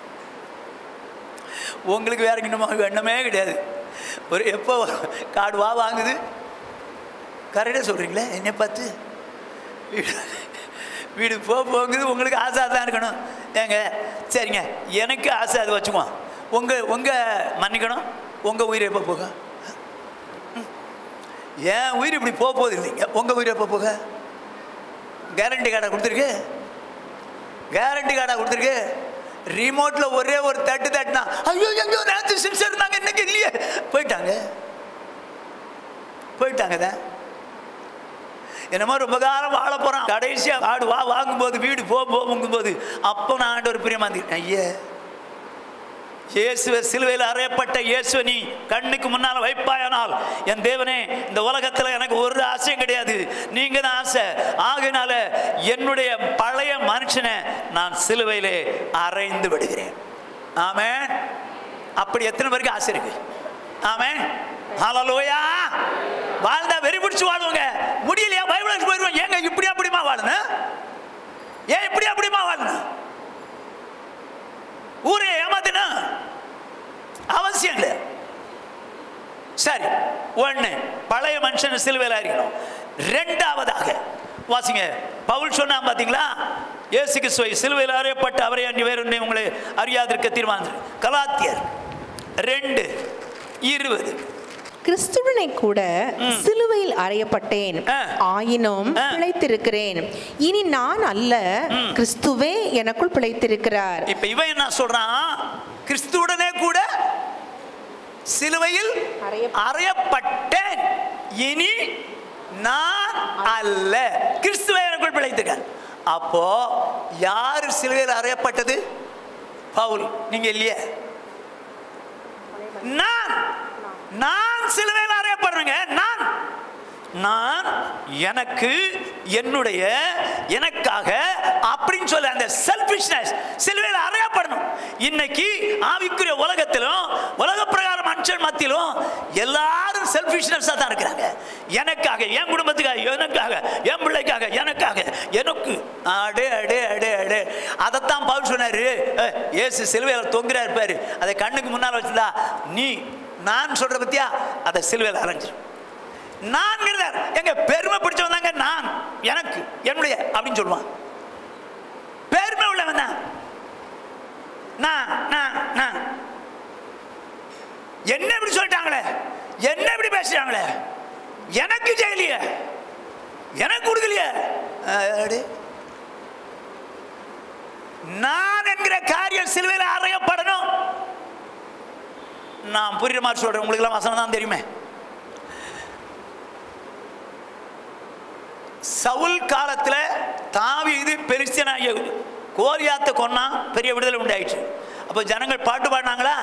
உங்களுக்கு வேற இன்னும் எண்ணமே கிடையாது ஒரு எப்போ காடு வா வாங்குது கரெக்டாக சொல்கிறீங்களே என்னை பார்த்து வீடு வீடு போ போங்குது உங்களுக்கு ஆசை தான் இருக்கணும் ஏங்க சரிங்க எனக்கு ஆசை அது வச்சுக்குவோம் உங்கள் உங்கள் மன்னிக்கணும் உங்கள் உயிர் எப்போ போக ம். என் உயிர் இப்படி போக போகுது இல்லைங்க உங்கள் உயிர் எப்போ போக கேரண்டி கார்டை கொடுத்துருக்கு கேரண்டி கார்டை கொடுத்துருக்கு ரிமோட்டில் ஒரே ஒரு தட்டு தட்டினா ஐயோ எங்கேயோ நேற்று சிம்ஸ் இருந்தாங்க இன்னைக்கு இல்லையே போயிட்டாங்க போயிட்டாங்க தான் என்னமோ ரொம்ப காலம் வாழ போகிறான் கடைசியாக ஆடு வா வாங்கும்போது வீடு போ போகும்போது அப்போ நான் ஆண்டவர் பிரியமாந்தி ஐயே இயேசுவை சிலுவையில் அறையப்பட்ட இயேசுவை நீ கண்ணுக்கு முன்னால் வைப்பாயானால் என் தேவனே இந்த உலகத்தில் எனக்கு ஒரு ஆசையும் கிடையாது நீங்க தான் ஆசை ஆகையினால என்னுடைய பழைய மனுஷனை நான் சிலுவையிலே அறைந்து விடுகிறேன் ஆமே அப்படி எத்தனை பேருக்கு ஆசை இருக்கு ஆமே ஹalleluya வாழ்ந்தா வெறி பிடிச்சு வாழுவாங்க முடியலையா பைபிளுக்கு போயிடுவோம் ஏங்க இப்படி அப்படிமா வாழணும் ஏன் இப்படி அப்படிமா வாழணும் ஊரே ஏமாத்தினா அவசியம் இல்லை சரி ஒண்ணு பழைய மனுஷன் சிலுவையில் இருக்கணும் ரெண்டாவதாக வாசிங்க பவுல் சொன்னா பாத்தீங்களா இயேசு கிறிஸ்துவை சிலுவையில் அறியப்பட்ட அவரை அன்றி வேறு ஒன்றை உங்களை அறியாதிருக்க தீர்மானம் கலாத்தியர் ரெண்டு இருபது கிறிஸ்துவனை கூட சிலுவையில் அறையப்பட்டேன் ஆ. ஆயினும் ஆ. பிழைத்திருக்கிறேன் இனி நான் அல்ல கிறிஸ்துவே எனக்குள் பிழைத்திருக்கிறார் இப்ப இவன் என்ன சொல்றான் கிறிஸ்துவுடனே கூட சிலுவையில் அறையப்ப- அறையப்பட்டேன் இனி நான் அல்ல கிறிஸ்துவை எனக்குள் பிழைத்துக்க அப்போ யார் சிலுவையில் அறையப்பட்டது பவுல் நீங்க இல்லையே நான் நான் சிலுவையில் அறையப்படுறேங்க நான் நான் எனக்கு என்னுடைய எனக்காக அப்படின்னு சொல்ல அந்த செல்ஃபிஷ்னஸ் சிலுவையில் அறையப்படணும் இன்னைக்கு ஆவிக்குரிய உலகத்திலும் உலக பிரகாரம் மனுஷன் மத்தியிலும் எல்லாரும் செல்ஃபிஷ்னஸாக தான் இருக்கிறாங்க எனக்காக என் குடும்பத்துக்காக எனக்காக என் பிள்ளைக்காக எனக்காக எனக்கு அடே அடே அடே அடே அதைத்தான் பவுல் சொன்னாரு "ஏய், இயேசு சிலுவையில் தொங்குறா இருப்பாரு அதை கண்ணுக்கு முன்னால் வச்சுதா நீ நான் சொல்ற பத்தியா அதை சிலுவையில் அரைஞ்சிரும் நான்ங்கிறதார் எங்க பெருமை பிடிச்சவன் தாங்க நான் எனக்கு என்னுடைய அப்படின்னு சொல்லுவான் பெருமை உள்ளவன் தான் நான் நான் நான் என்ன இப்படி சொல்லிட்டாங்களே என்ன இப்படி பேசுறாங்களே எனக்கு செய்யலையே எனக்கு கொடுக்கலையே அடே. நான் என்கிற காரியம் சிலுவையில் அறையப்படணும் நான் புரியுற மாதிரி சொல்றேன் உங்களுக்கு எல்லாம் வசனம் தான் தெரியுமே சவுல் காலத்தில் தாவீது பெலிஸ்தனாகிய கோரியாத்தை கொன்னா பெரிய விடுதலை உண்டாயிடுச்சு அப்போ ஜனங்கள் பாட்டு பாடினாங்களா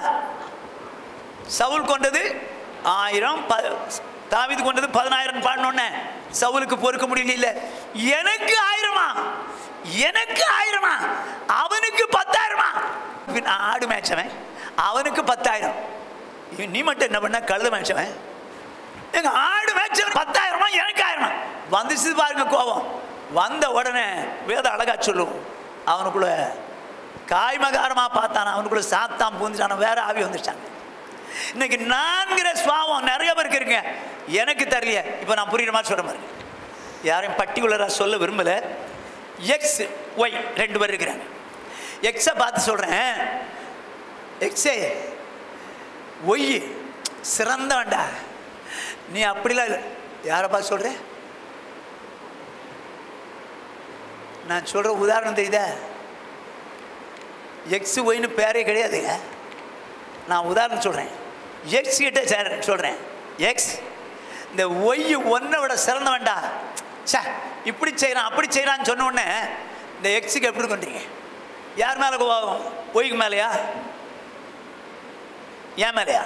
சவுல் கொண்டது ஆயிரம் ப தாவீது கொண்டது பதினாயிரம் பாடினோன்னே சவுலுக்கு பொறுக்க முடியல எனக்கு ஆயிரமா எனக்கு ஆயிரமா அவனுக்கு பத்தாயிரமா பின் ஆடு மேய்ச்சவன் அவனுக்கு பத்தாயிரம் இவன் நீ மட்டும் என்ன பண்ண கழுத மேய்ச்சவன் எங்க ஆடு மேய்ச்சவன் பத்தாயிரமா எனக்கு ஆயிரமா வந்துச்சு பாருங்க கோபம் வந்த உடனே வேத அழகா சொல்லும் அவனுக்குள்ள காய்மகாரமா பார்த்தான் அவனுக்குள்ள சாத்தான் பூந்துட்டான் வேற ஆவி வந்துட்டாங்க இன்னைக்கு நான்கிற சுவாவம் நிறைய பேருக்கு இருக்குங்க எனக்கு தெரியலையே இப்போ நான் புரியுற மாதிரி சொல்ற மாதிரி யாரையும் பர்டிகுலராக சொல்ல விரும்பல எக்ஸ் ஒய் ரெண்டு பேர் இருக்கிறாங்க எக்ஸை பார்த்து சொல்கிறேன் எக்ஸே ஒய் சிறந்தவன்டா நீ அப்படிலாம் இல்லை யாரை பார்த்து சொல்கிற நான் சொல்கிற உதாரணம் தெரியுதா எக்ஸ் ஒய்னு பேரே கிடையாதுங்க நான் உதாரணம் சொல்கிறேன் எக்ஸ் கிட்ட சேர சொல்கிறேன் எக்ஸ் இந்த ஒய் ஒன்றை விட சிறந்தவன்டா சே இப்படி செய்கிறான் அப்படி செய்கிறான்னு சொன்ன உடனே இந்த எக்ஸுக்கு எப்படி கொண்டீங்க யார் மேலே கோபம் ஒய்க்கு மேலேயா ஏன் மேலேயா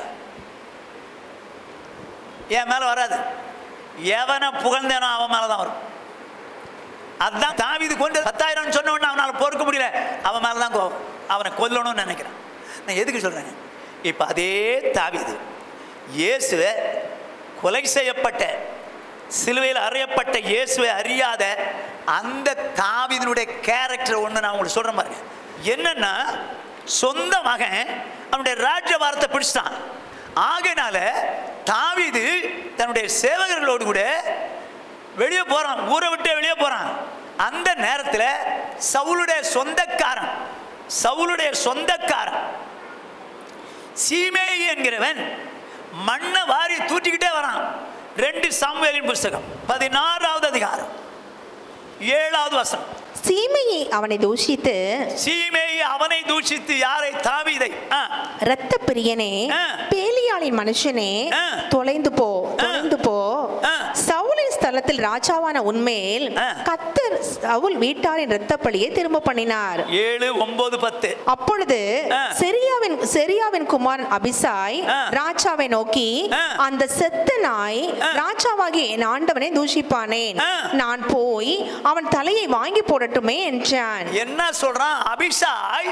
என் மேலே வராது எவனை புகழ்ந்தேனோ அவன் மேலே தான் வரும் அதான் தாவீது கொண்டு பத்தாயிரம் சொன்ன உடனே அவனால் பொறுக்க முடியல அவன் மேலே தான் கோபம் அவனை கொல்லணும்னு நினைக்கிறான் நான் எதுக்கு சொல்கிறேன் இப்போ அதே தாவீது இயேசுவை கொலை செய்யப்பட்ட சிலுவையில் அறையப்பட்ட இயேசுவை அறியாத அந்த தாவீதினுடைய கேரக்டர் ஒன்று நான் உங்களுக்கு சொல்கிறேன் பாருங்க என்னன்னா சொந்த மகன் அவனுடைய ராஜ்யபாரத்தை பிடிச்சிட்டான் ஆகையினால தாவீது தன்னுடைய சேவகர்களோடு கூட வெளியே போறான் ஊரை விட்டு வெளியே போறான் அந்த நேரத்தில் சவுளுடைய சொந்தக்காரன் சவுளுடைய சொந்தக்காரன் சீமேயி என்கிறவன் மண்ணை வாரி தூற்றிக்கிட்டே வரான் ரெண்டு சாமுவேலின் புஸ்தகம் பதினாறாவது அதிகாரம் ஏழாவது வசனம் சீமையை அவனை தூஷித்து சீமேயி அவனை தூஷித்து யாரை தாவீதை ஆ, இரத்த பிரியனே ஆ. பேலியாளின் மனுஷனே ஆ. தொலைந்து போ தொலைந்து போ ஆ. சவுலின் ஸ்தலத்தில் ராஜாவான உண்மையில் ஆ. கத்தர் சவுல் வீட்டாரின் இரத்த பழியை திரும்ப பண்ணினார் ஏழு ஒன்பது பத்து அப்பொழுது ஆ. செரியாவின் செரியாவின் குமாரன் அபிசாய் ஆ. ராஜாவை நோக்கி ஆ. அந்த செத்த நாய் ஆ. ராஜாவாகிய என் ஆண்டவனை தூஷிப்பானேன் ஆ. நான் போய் அவன் தலையை வாங்கி போடட்டுமே என்றான் என்ன சொல்றான் அபிஷாய்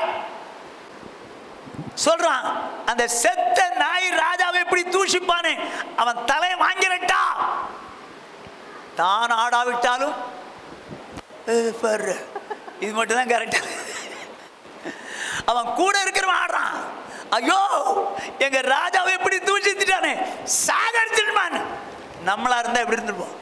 சொல்றான் அந்த செத்த நாய் ராஜாவை எப்படி தூஷிப்பானே அவன் தலையை வாங்கிரட்டா தான் ஆடாவிட்டாலும் ஏ, பாரு இது மட்டும் தான் கரெக்டா அவன் கூட இருக்கிறவன் ஆடுறான் ஐயோ எங்க ராஜாவை எப்படி தூஷித்துட்டானே சாகடிச்சிருமான் நம்மளா இருந்தா எப்படி இருந்திருப்போம்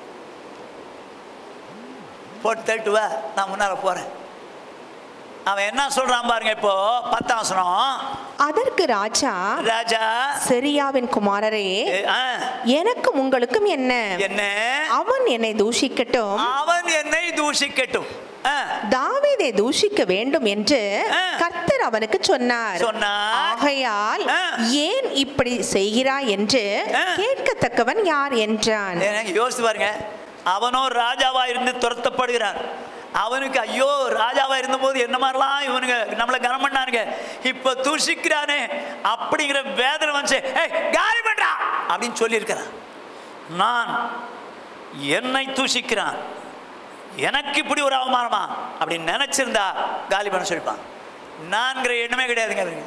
போட்டு தட்டு வா நான் முன்னால போறேன் அவன் என்ன சொல்றான் பாருங்க இப்போ பத்தாம் வசனம் அதற்கு ராஜா ராஜா செரியாவின் குமாரரே ஏ, ஆ, எனக்கும் உங்களுக்கும் என்ன என்ன அவன் என்னை தூஷிக்கட்டும் அவன் என்னை தூஷிக்கட்டும் ஆ, தாவீதை தூஷிக்க வேண்டும் என்று ஆ. கர்த்தர் அவனுக்கு சொன்னார் சொன்னார். ஆகையால் ஆ. ஏன் இப்படி செய்கிறாய் என்று ஆ. கேட்கத்தக்கவன் யார் என்றான் எனக்கு யோசிச்சு பாருங்க அவனோ ராஜாவா இருந்து துரத்தப்படுகிறான் அவனுக்கு ஐயோ ராஜாவா இருந்தபோது என்ன மாதிரிலாம் இவனுங்க நம்மளை கனம் பண்ணானுங்க இப்ப தூஷிக்கிறானே அப்படிங்கிற வேதனை வந்து ஏய் காலி பண்றா அப்படின்னு சொல்லியிருக்கிறான் நான் என்னை தூஷிக்கிறான் எனக்கு இப்படி ஒரு அவமானமா அப்படின்னு நினைச்சிருந்தா காலி பண்ண சொல்லிப்பான் நான்கிற எண்ணமே கிடையாதுங்க அவருக்கு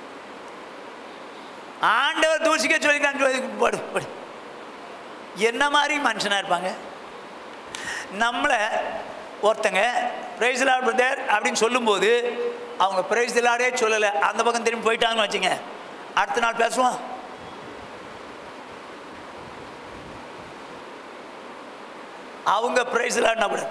ஆண்டவர் தூஷிக்க சொல்லிக்கிறான் சொல்லி போடு போடு என்ன மாதிரி மனுஷனாக இருப்பாங்க நம்மளை ஒருத்தங்க பிரைஸ் லார்ட் பிரதர் அப்படின்னு சொல்லும்போது அவங்க பிரைஸ் லார்டே சொல்லலை அந்த பக்கம் திரும்பி போயிட்டாங்கன்னு வச்சுங்க அடுத்த நாள் பேசுவோம் அவங்க பிரைஸ் லார்ட்னா கூட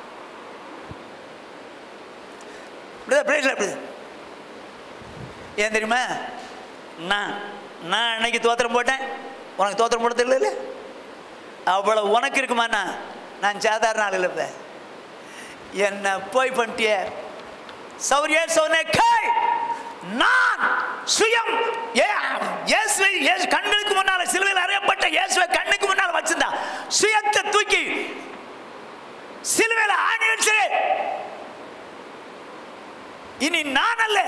பிரைஸ் லார்ட் பிரதர் ஏன் தெரியுமா நான் நான் அன்னைக்கு தோத்திரம் போட்டேன் உனக்கு தோத்திரம் போட தெரியல அவ்வளோ உனக்கு இருக்குமாண்ணா நான் சாதாரண ஆள் இல்லை என்ன போய் பண்ணிட்டிய சௌரிய சொன்ன கேள் நான் சுயம் ஏ இயேசுவை இயேசு கண்களுக்கு முன்னால சிலுவையில் அறையப்பட்ட இயேசுவை கண்ணுக்கு முன்னால் வச்சிருந்தா சுயத்தை தூக்கி சிலுவையில் ஆணி வச்சிரு இனி நான் அல்ல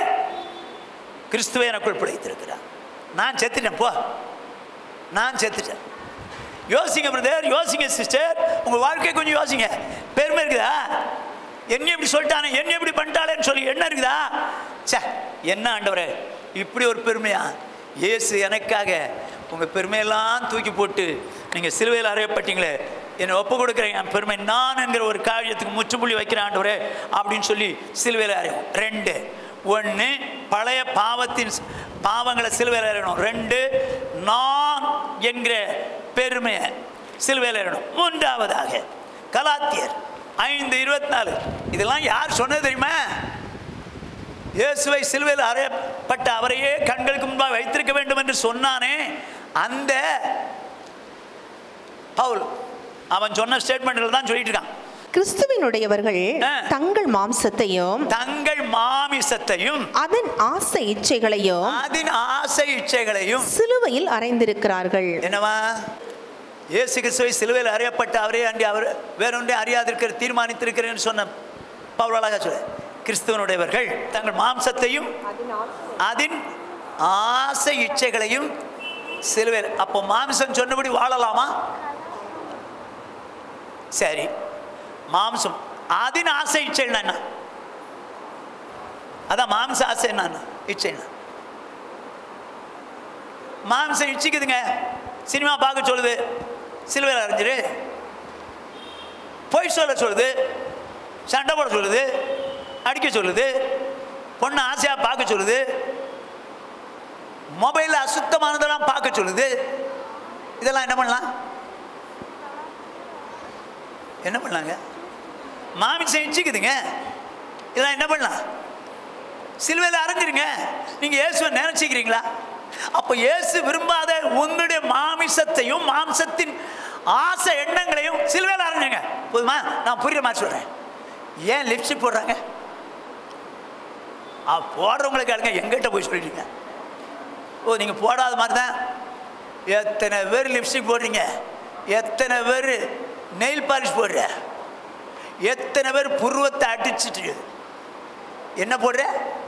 கிறிஸ்துவை எனக்குள் பிழைத்திருக்கிறார் நான் செத்துட்டேன் போ நான் செத்துட்டேன் யோசிங்க பிரதர் யோசிங்க சிஸ்டர் உங்க வாழ்க்கை கொஞ்சம் யோசிங்க பெருமை இருக்குதா என்ன இப்படி சொல்லிட்டானே என்ன இப்படி பண்ணிட்டாளேன்னு சொல்லி என்ன இருக்குதா ச்சே என்ன ஆண்டவரே இப்படி ஒரு பெருமையா இயேசு எனக்காக உங்க பெருமையெல்லாம் தூக்கி போட்டு நீங்க சிலுவையில் அறையப்பட்டீங்களே என்னை ஒப்பு கொடுக்குறேன் என் பெருமை நான் என்கிற ஒரு காரியத்துக்கு முற்றுப்புள்ளி வைக்கிறேன் ஆண்டவரே அப்படின்னு சொல்லி சிலுவையில் அறையும் ரெண்டு ஒன்று பழைய பாவத்தின் ஸ்- பாவங்களை சிலுவையில் அறையணும் ரெண்டு நான் என்கிற பெருமையை சிலுவையில் அறையணும் மூன்றாவதாக கலாத்தியர் ஐந்து இருபத்தி நாலு இதெல்லாம் யார் சொன்னது தெரியுமா இயேசுவை சிலுவையில் அறையப்பட்ட அவரையே கண்களுக்கு முன்பாக வைத்திருக்க வேண்டும் என்று சொன்னானே அந்த பவுல் அவன் சொன்ன ஸ்டேட்மெண்ட்கள் தான் சொல்லிட்டு இருக்கான் கிறிஸ்துவினுடையவர்கள் ஆ. தங்கள் மாம்சத்தையும் தங்கள் மாமிசத்தையும் அதன் ஆசை இச்சைகளையும் அதன் ஆசை இச்சைகளையும் சிலுவையில் அறைந்திருக்கிறார்கள் என்னவா இயேசு கிறிஸ்துவை சிலுவையில் அறியப்பட்ட அவரே அண்டி அவர் வேறொன்றே அறியாதிருக்கிற தீர்மானித்திருக்கிறேன்னு சொன்ன பவுலாக சொல்ல கிறிஸ்துவனுடையவர்கள் தங்கள் மாம்சத்தையும் அதன் ஆசை இச்சைகளையும் சிலுவையில் அப்போ மாம்சம் சொன்னபடி வாழலாமா சரி மாம்சம் அதன் ஆசை இச்சைன்னா என்ன அதான் மாம்ச ஆசை என்ன இச்சைன்னா மாம்சம் இச்சிக்குதுங்க சினிமா பார்க்க சொல்லுது சிலுவையில் அரைஞ்சிரு பொய் சொல்ல சொல்லுது சண்டை போட சொல்லுது அடிக்க சொல்லுது பொண்ணு ஆசையாக பார்க்க சொல்லுது மொபைலில் அசுத்தமானதெல்லாம் பார்க்க சொல்லுது இதெல்லாம் என்ன பண்ணலாம் என்ன பண்ணலாங்க மாமிசம் இச்சிக்குதுங்க இதெல்லாம் என்ன பண்ணலாம் சிலுவையில் அரைஞ்சிருங்க நீங்க இயேசுவை நினைச்சுக்கிறீங்களா அப்போ இயேசு விரும்பாத உங்களுடைய மாமிசத்தையும் மாம்சத்தின் ஆசை எண்ணங்களையும் சிலுவையில் அரைஞ்சுங்க போதுமா நான் புரியுற மாதிரி சொல்றேன் ஏன் லிப்ஸ்டிக் போடுறாங்க ஆ போடுறவங்களுக்கு கேளுங்க எங்கிட்ட போய் சொல்லிட்டீங்க ஓ நீங்கள் போடாத மாதிரி தான் எத்தனை பேர் லிப்ஸ்டிக் போடுறீங்க எத்தனை பேர் நெயில் பாலிஷ் போடுற எத்தனை பேர் புருவத்தை அடிச்சிட்டு என்ன போடுற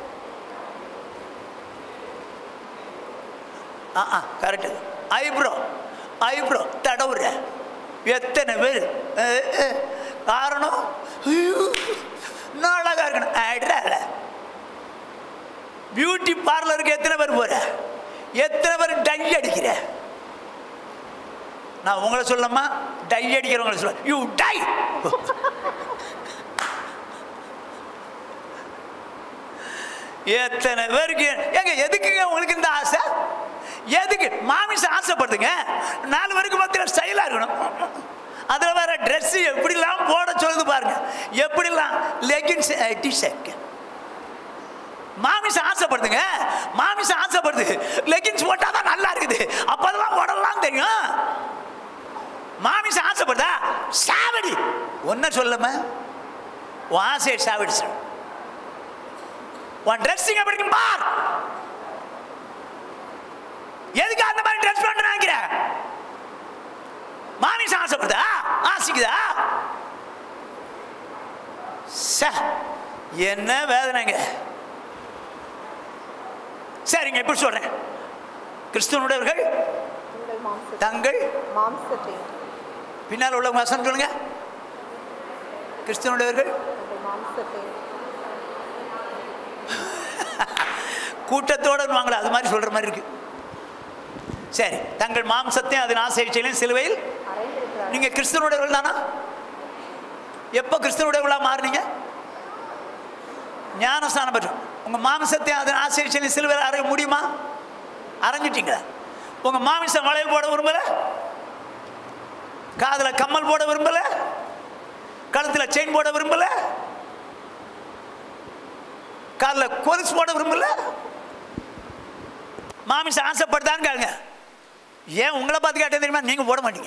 ஆ ஆ கரெக்டு ஐப்ரோ ஐப்ரோ தடவுற எத்தனை பேர் அஹ், அஹ். காரணம் ஐயோ, நான் அழகா இருக்கணும் ஆயிடுற பியூட்டி பார்லருக்கு எத்தனை பேர் போற எத்தனை பேர் டை அடிக்கிற நான் உங்களை சொல்லமா டை அடிக்கிறவங்களை சொல்ல யூ டை எத்தனை பேருக்கு ஏங்க எதுக்குங்க உங்களுக்கு இந்த ஆசை எதுக்கு மாமிசம் ஆசைப்படுதுங்க நாலு பேருக்கு மத்தியில் ஸ்டைலாக இருக்கணும் அதில் வேற ட்ரெஸ்ஸு எப்படிலாம் போட சொல்லுது பாருங்க எப்படிலாம் லெகின்ஸ் டிஷர்ட் மாமிசம் ஆசைப்படுதுங்க மாமிசம் ஆசைப்படுது லெகின்ஸ் போட்டால் தான் நல்லா இருக்குது அப்போ அதெல்லாம் உடலாம் தெரியும் மாமிசம் ஆசைப்படுதா சாவடி ஒன்ன சொல்லமா உன் ஆசையை சாவடிச்சு உன் ட்ரெஸ்ஸிங் எப்படி இருக்கும் பார் எதுக்கு அந்த மாதிரி ட்ரெஸ் பண்ண நினைக்கிற மாமிசம் ஆசைப்படுதா ஆசைக்குதா ச, என்ன வேதனைங்க சரிங்க எப்படி சொல்றேன் கிறிஸ்துவனுடையவர்கள் தங்கள் மாம்சத்தை பின்னால் உள்ள வசனம் சொல்லுங்க கிறிஸ்துவனுடையவர்கள் மாம்சத்தை கூட்டத்தோடு அது மாதிரி சொல்ற மாதிரி இருக்கு சரி தங்கள் மாம்சத்தையும் அதன் ஆசை இச்சையிலையும் சிலுவையில் நீங்க கிறிஸ்துவனுடையவர்கள் தானா எப்போ கிறிஸ்துவனுடையவர்களா மாறுனீங்க ஞானஸ்தானம் பெற்றோம் உங்க மாம்சத்தையும் அதன் ஆசை இச்சையிலையும் சிலுவையில் அறைய முடியுமா அரைஞ்சிட்டீங்களா உங்க மாமிசம் வளையல் போட விரும்பல காதுல கம்மல் போட விரும்பல கழுத்துல செயின் போட விரும்பல காலில் கொலுசு போட விரும்பல மாமிசம் ஆசைப்படுதான்னு கேளுங்க ஏன் உங்களை பார்த்து கேட்டேன் தெரியுமா நீங்க போட மாட்டீங்க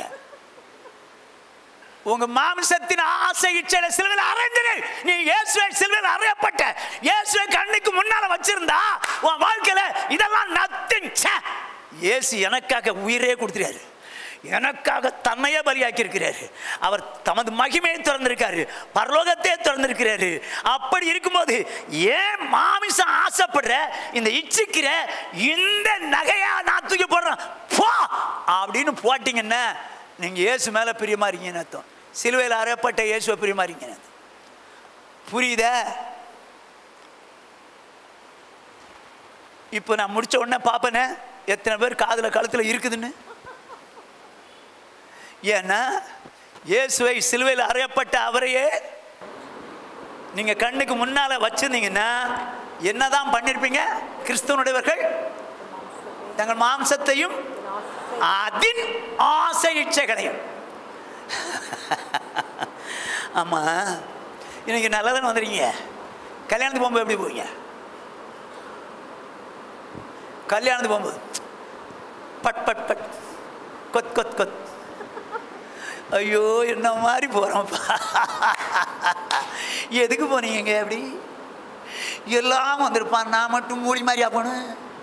உங்க மாமிசத்தின் ஆசை இச்சையில சிலுவையில் அறைஞ்சிரு நீ இயேசுவை சிலுவையில் அறையப்பட்ட இயேசுவை கண்ணுக்கு முன்னால வச்சிருந்தா உன் வாழ்க்கையில இதெல்லாம் நத்திங் இயேசு எனக்காக உயிரே கொடுத்துறாரு எனக்காக தன்னையே பலியாக்கி இருக்கிறாரு அவர் தமது மகிமையை திறந்திருக்காரு பரலோகத்தையே திறந்திருக்கிறாரு அப்படி இருக்கும்போது ஏன் மாமிசம் ஆசைப்படுற இந்த இச்சிக்கிற இந்த நகையா நான் தூக்கி போடுறேன் போ அப்படின்னு போட்டீங்கன்னா நீங்கள் இயேசு மேலே பிரியமா இருக்கீங்கன்னு அர்த்தம் சிலுவையில் அறையப்பட்ட இயேசுவை பிரியமா இருக்கீங்கன்னு அர்த்தம். புரியுதா இப்போ நான் முடிச்ச உடனே பார்ப்பேனே எத்தனை பேர் காதில் கழுத்தில் இருக்குதுன்னு ஏன்னா இயேசுவை சிலுவையில் அறையப்பட்ட அவரையே நீங்க கண்ணுக்கு முன்னால வச்சிருந்தீங்கன்னா என்னதான் பண்ணிருப்பீங்க கிறிஸ்தவனுடையவர்கள் தங்கள் மாம்சத்தையும் அதின் ஆசை இச்சைகளையும் ஆமா இன்னைக்கு நல்லதானே வந்துருக்கீங்க கல்யாணத்துக்கு போகும்போது எப்படி போவீங்க கல்யாணத்துக்கு போகும்போது பட் பட் பட் கொத் கொத் கொத் ஐயோ என்ன மாதிரி போகிறோம்ப்பா எதுக்கு போனீங்க அப்படி எல்லாம் வந்திருப்பான் நான் மட்டும் மூடி மாதிரியா போனேன்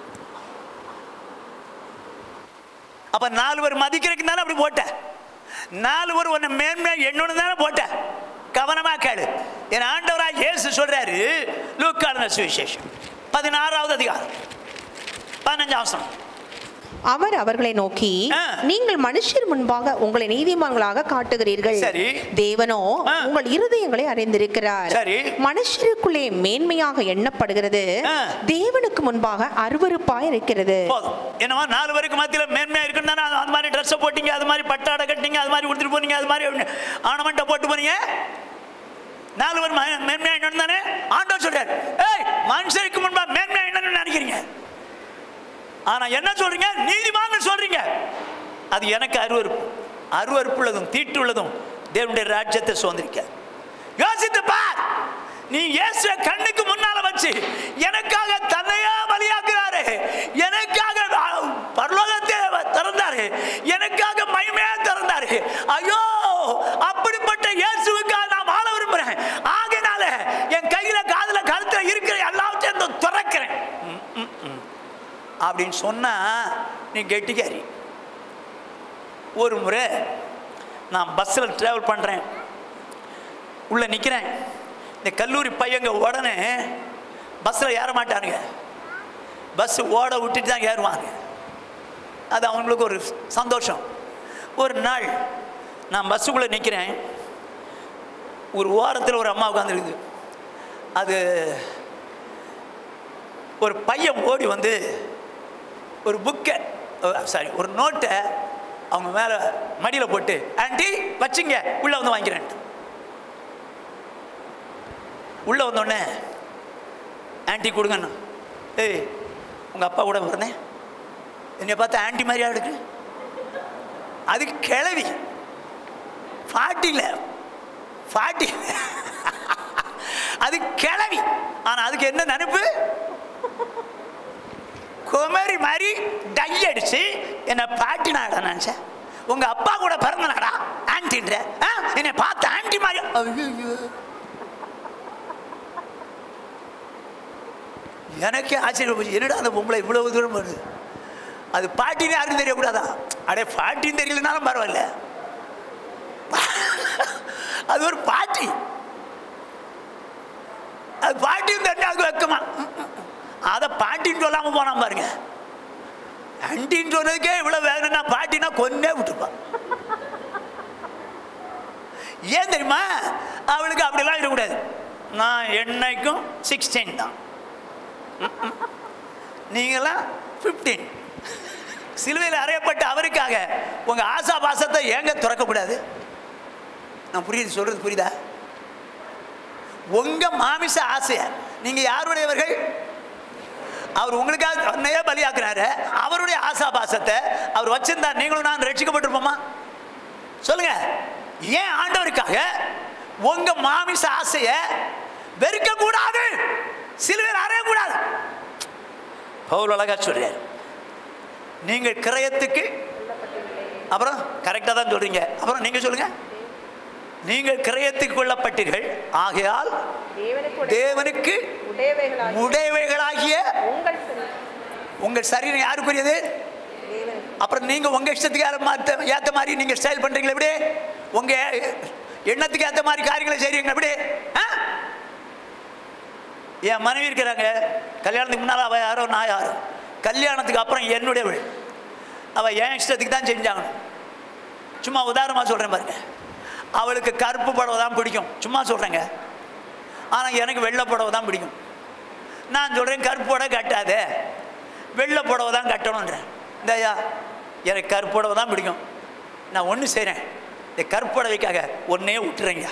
அப்ப நாலு பேர் மதிக்கிறதுக்கு தானே அப்படி போட்டேன் நாலு பேர் உன்னை மேன்மை என்னொன்னு தானே போட்டேன் கவனமா கேளு என் ஆண்டவராக இயேசு சொல்றாரு லூக்கான சுவிசேஷம் பதினாறாவது அதிகாரம் பதினஞ்சாம் வசனம் அவர் அவர்களை நோக்கி ஆ. நீங்கள் மனுஷர் முன்பாக உங்களை நீதிமான்களாக காட்டுகிறீர்கள் சரி. தேவனோ ஆ. உங்கள் இருதயங்களை அறிந்திருக்கிறார் சரி. மனுஷருக்குள்ளே மேன்மையாக எண்ணப்படுகிறது ஆ. தேவனுக்கு முன்பாக அருவருப்பாய் இருக்கிறது போதும் என்னவா நாலு பேருக்கு மத்தியில் மேன்மையா இருக்குன்னு தானே அது மாதிரி ட்ரெஸ்ஸை போட்டீங்க அது மாதிரி பட்டாடை கட்டிங்க அது மாதிரி கொடுத்துட்டு போனீங்க அது மாதிரி ஆனமெண்ட்டை போட்டு போனீங்க நாலு பேர் ம- மேன்மையா என்னன்னு தானே ஆண்டவர் சொல்றாரு ஏய் மனுஷருக்கு முன்பா மேன்மையா என்னன்னு நினைக்கிறீங்க ஆனா என்ன சொல்றீங்க நீதிமான்னு சொல்றீங்க அது எனக்கு அருவருப்பு அருவருப்புள்ளதும் தீட்டுள்ளதும் தேவனுடைய ராஜ்யத்தை சுதந்திரிக்க யோசித்து பார் நீ இயேசுவை கண்ணுக்கு முன்னால வச்சு எனக்காக தன்னையா பலியாக்குறாரு எனக்காக வ- பரலோகத்தை வ- திறந்தாரு எனக்காக மகிமையா திறந்தாரு ஐயோ அப்படிப்பட்ட இயேசுவுக்காக நான் வாழ விரும்புறேன் ஆகையினால என் கையில காதுல கழுத்துல இருக்கிற எல்லாவற்றையும் நான் திறக்கிறேன் ம், ம், ம். அப்படின்னு சொன்னா நீ கெட்டிக்காரி ஒரு முறை நான் பஸ்ஸில் ட்ராவல் பண்ணுறேன் உள்ளே நிற்கிறேன் இந்த கல்லூரி பையங்க உடனே பஸ்ஸில் ஏற மாட்டானுங்க பஸ் ஓட விட்டுட்டு தான் ஏறுவாங்க அது அவங்களுக்கு ஒரு சந்தோஷம் ஒரு நாள் நான் பஸ்ஸுக்குள்ளே நிற்கிறேன் ஒரு ஓரத்தில் ஒரு அம்மா உட்காந்துருக்குது அது ஒரு பையன் ஓடி வந்து ஒரு புக்கை சாரி ஒரு நோட்டை அவங்க மேலே மடியில் போட்டு ஆண்டி வச்சுங்க உள்ளே வந்து வாங்கிறேன் உள்ளே வந்தோடனே ஆண்டி கொடுங்கண்ணா ஏய் உங்கள் அப்பா கூட வரனேன் என்னை பார்த்தா ஆண்டி மாதிரியா இருக்கு அது கிளவி பாட்டி இல்லை பாட்டி அது கிளவி ஆனால் அதுக்கு என்ன நினைப்பு குமரி மாதிரி டை அடிச்சு என்னை பாட்டினாடா நினச்சேன் உங்க அப்பா கூட பிறந்தனாடா ஆன்டின்ற ஆ? என்னை பார்த்து ஆன்டி மாதிரி ஐயோ எனக்கே ஆச்சரியம் போச்சு என்னடா அந்த பொம்பளை இவ்வளவு தூரம் வருது அது பாட்டின்னு யாருக்கும் தெரியக்கூடாதா அடே பாட்டின்னு தெரியலனாலும் பரவாயில்ல அது ஒரு பாட்டி அது பாட்டின்னு தெரிஞ்சா அது வெக்கமா அதை பாட்டின்னு சொல்லாம போனான் பாருங்க ஆண்டின்னு சொன்னதுக்கே இவ்வளவு வேணும்னா பாட்டினா கொன்னே விட்டுப்பான் ஏன் தெரியுமா அவளுக்கு அப்படிலாம் இருக்கக்கூடாது நான் என்னைக்கும் சிக்ஸ்டீன் தான் ம்ம். நீங்களாம் ஃபிஃப்டீன் சிலுவையில் அறையப்பட்ட அவருக்காக உங்க ஆசா பாசத்தை ஏங்க திறக்கக்கூடாது நான் புரியுது சொல்றது புரியுதா உங்க மாமிச ஆசைய நீங்க யாருடையவர்கள் அவர் உங்களுக்காக தன்னையே பலியாக்குறாரு அவருடைய ஆசா பாசத்தை அவர் வச்சிருந்தா நீங்களும் நான் ரட்சிக்கப்பட்டிருப்போமா சொல்லுங்க ஏன் ஆண்டவருக்காக உங்க மாமிச ஆசைய வெறுக்க கூடாது சிலுவையில் அறையக்கூடாது பவுல் அழகா சொல்றாரு நீங்கள் கிரயத்துக்கு அப்புறம் கரெக்டாக தான் சொல்றீங்க அப்புறம் நீங்க சொல்லுங்க நீங்கள் கிரயத்துக்கு கொள்ளப்பட்டீர்கள் ஆகையால் தேவனுக்கு உடையவைகளாகிய உங்கள் சரீரம் யாருக்குரியது அப்புறம் நீங்க உங்க இஷ்டத்துக்கு யார மாத்த ஏத்த மாதிரி நீங்க ஸ்டைல் பண்றீங்களா எப்படி உங்க எண்ணத்துக்கு ஏத்த மாதிரி காரியங்களை செய்றீங்க எப்படி ஆ? என் மனைவி இருக்கிறாங்க கல்யாணத்துக்கு முன்னால் அவள் யாரோ நான் யாரோ கல்யாணத்துக்கு அப்புறம் என்னுடையவள் அவள் என் இஷ்டத்துக்கு தான் செஞ்சாங்க சும்மா உதாரணமாக சொல்கிறேன் பாருங்க அவளுக்கு கருப்பு புடவை தான் பிடிக்கும் சும்மா சொல்கிறேங்க ஆனால் எனக்கு வெள்ளை புடவை தான் பிடிக்கும் நான் சொல்கிறேன் கருப்பு புடவை கட்டாதே வெள்ளை புடவை தான் கட்டணுன்றேன் இந்தாயா எனக்கு கருப்பு புடவை தான் பிடிக்கும் நான் ஒன்று செய்கிறேன் இந்த கருப்பு புடவைக்காக ஒன்னே விட்டுறேங்க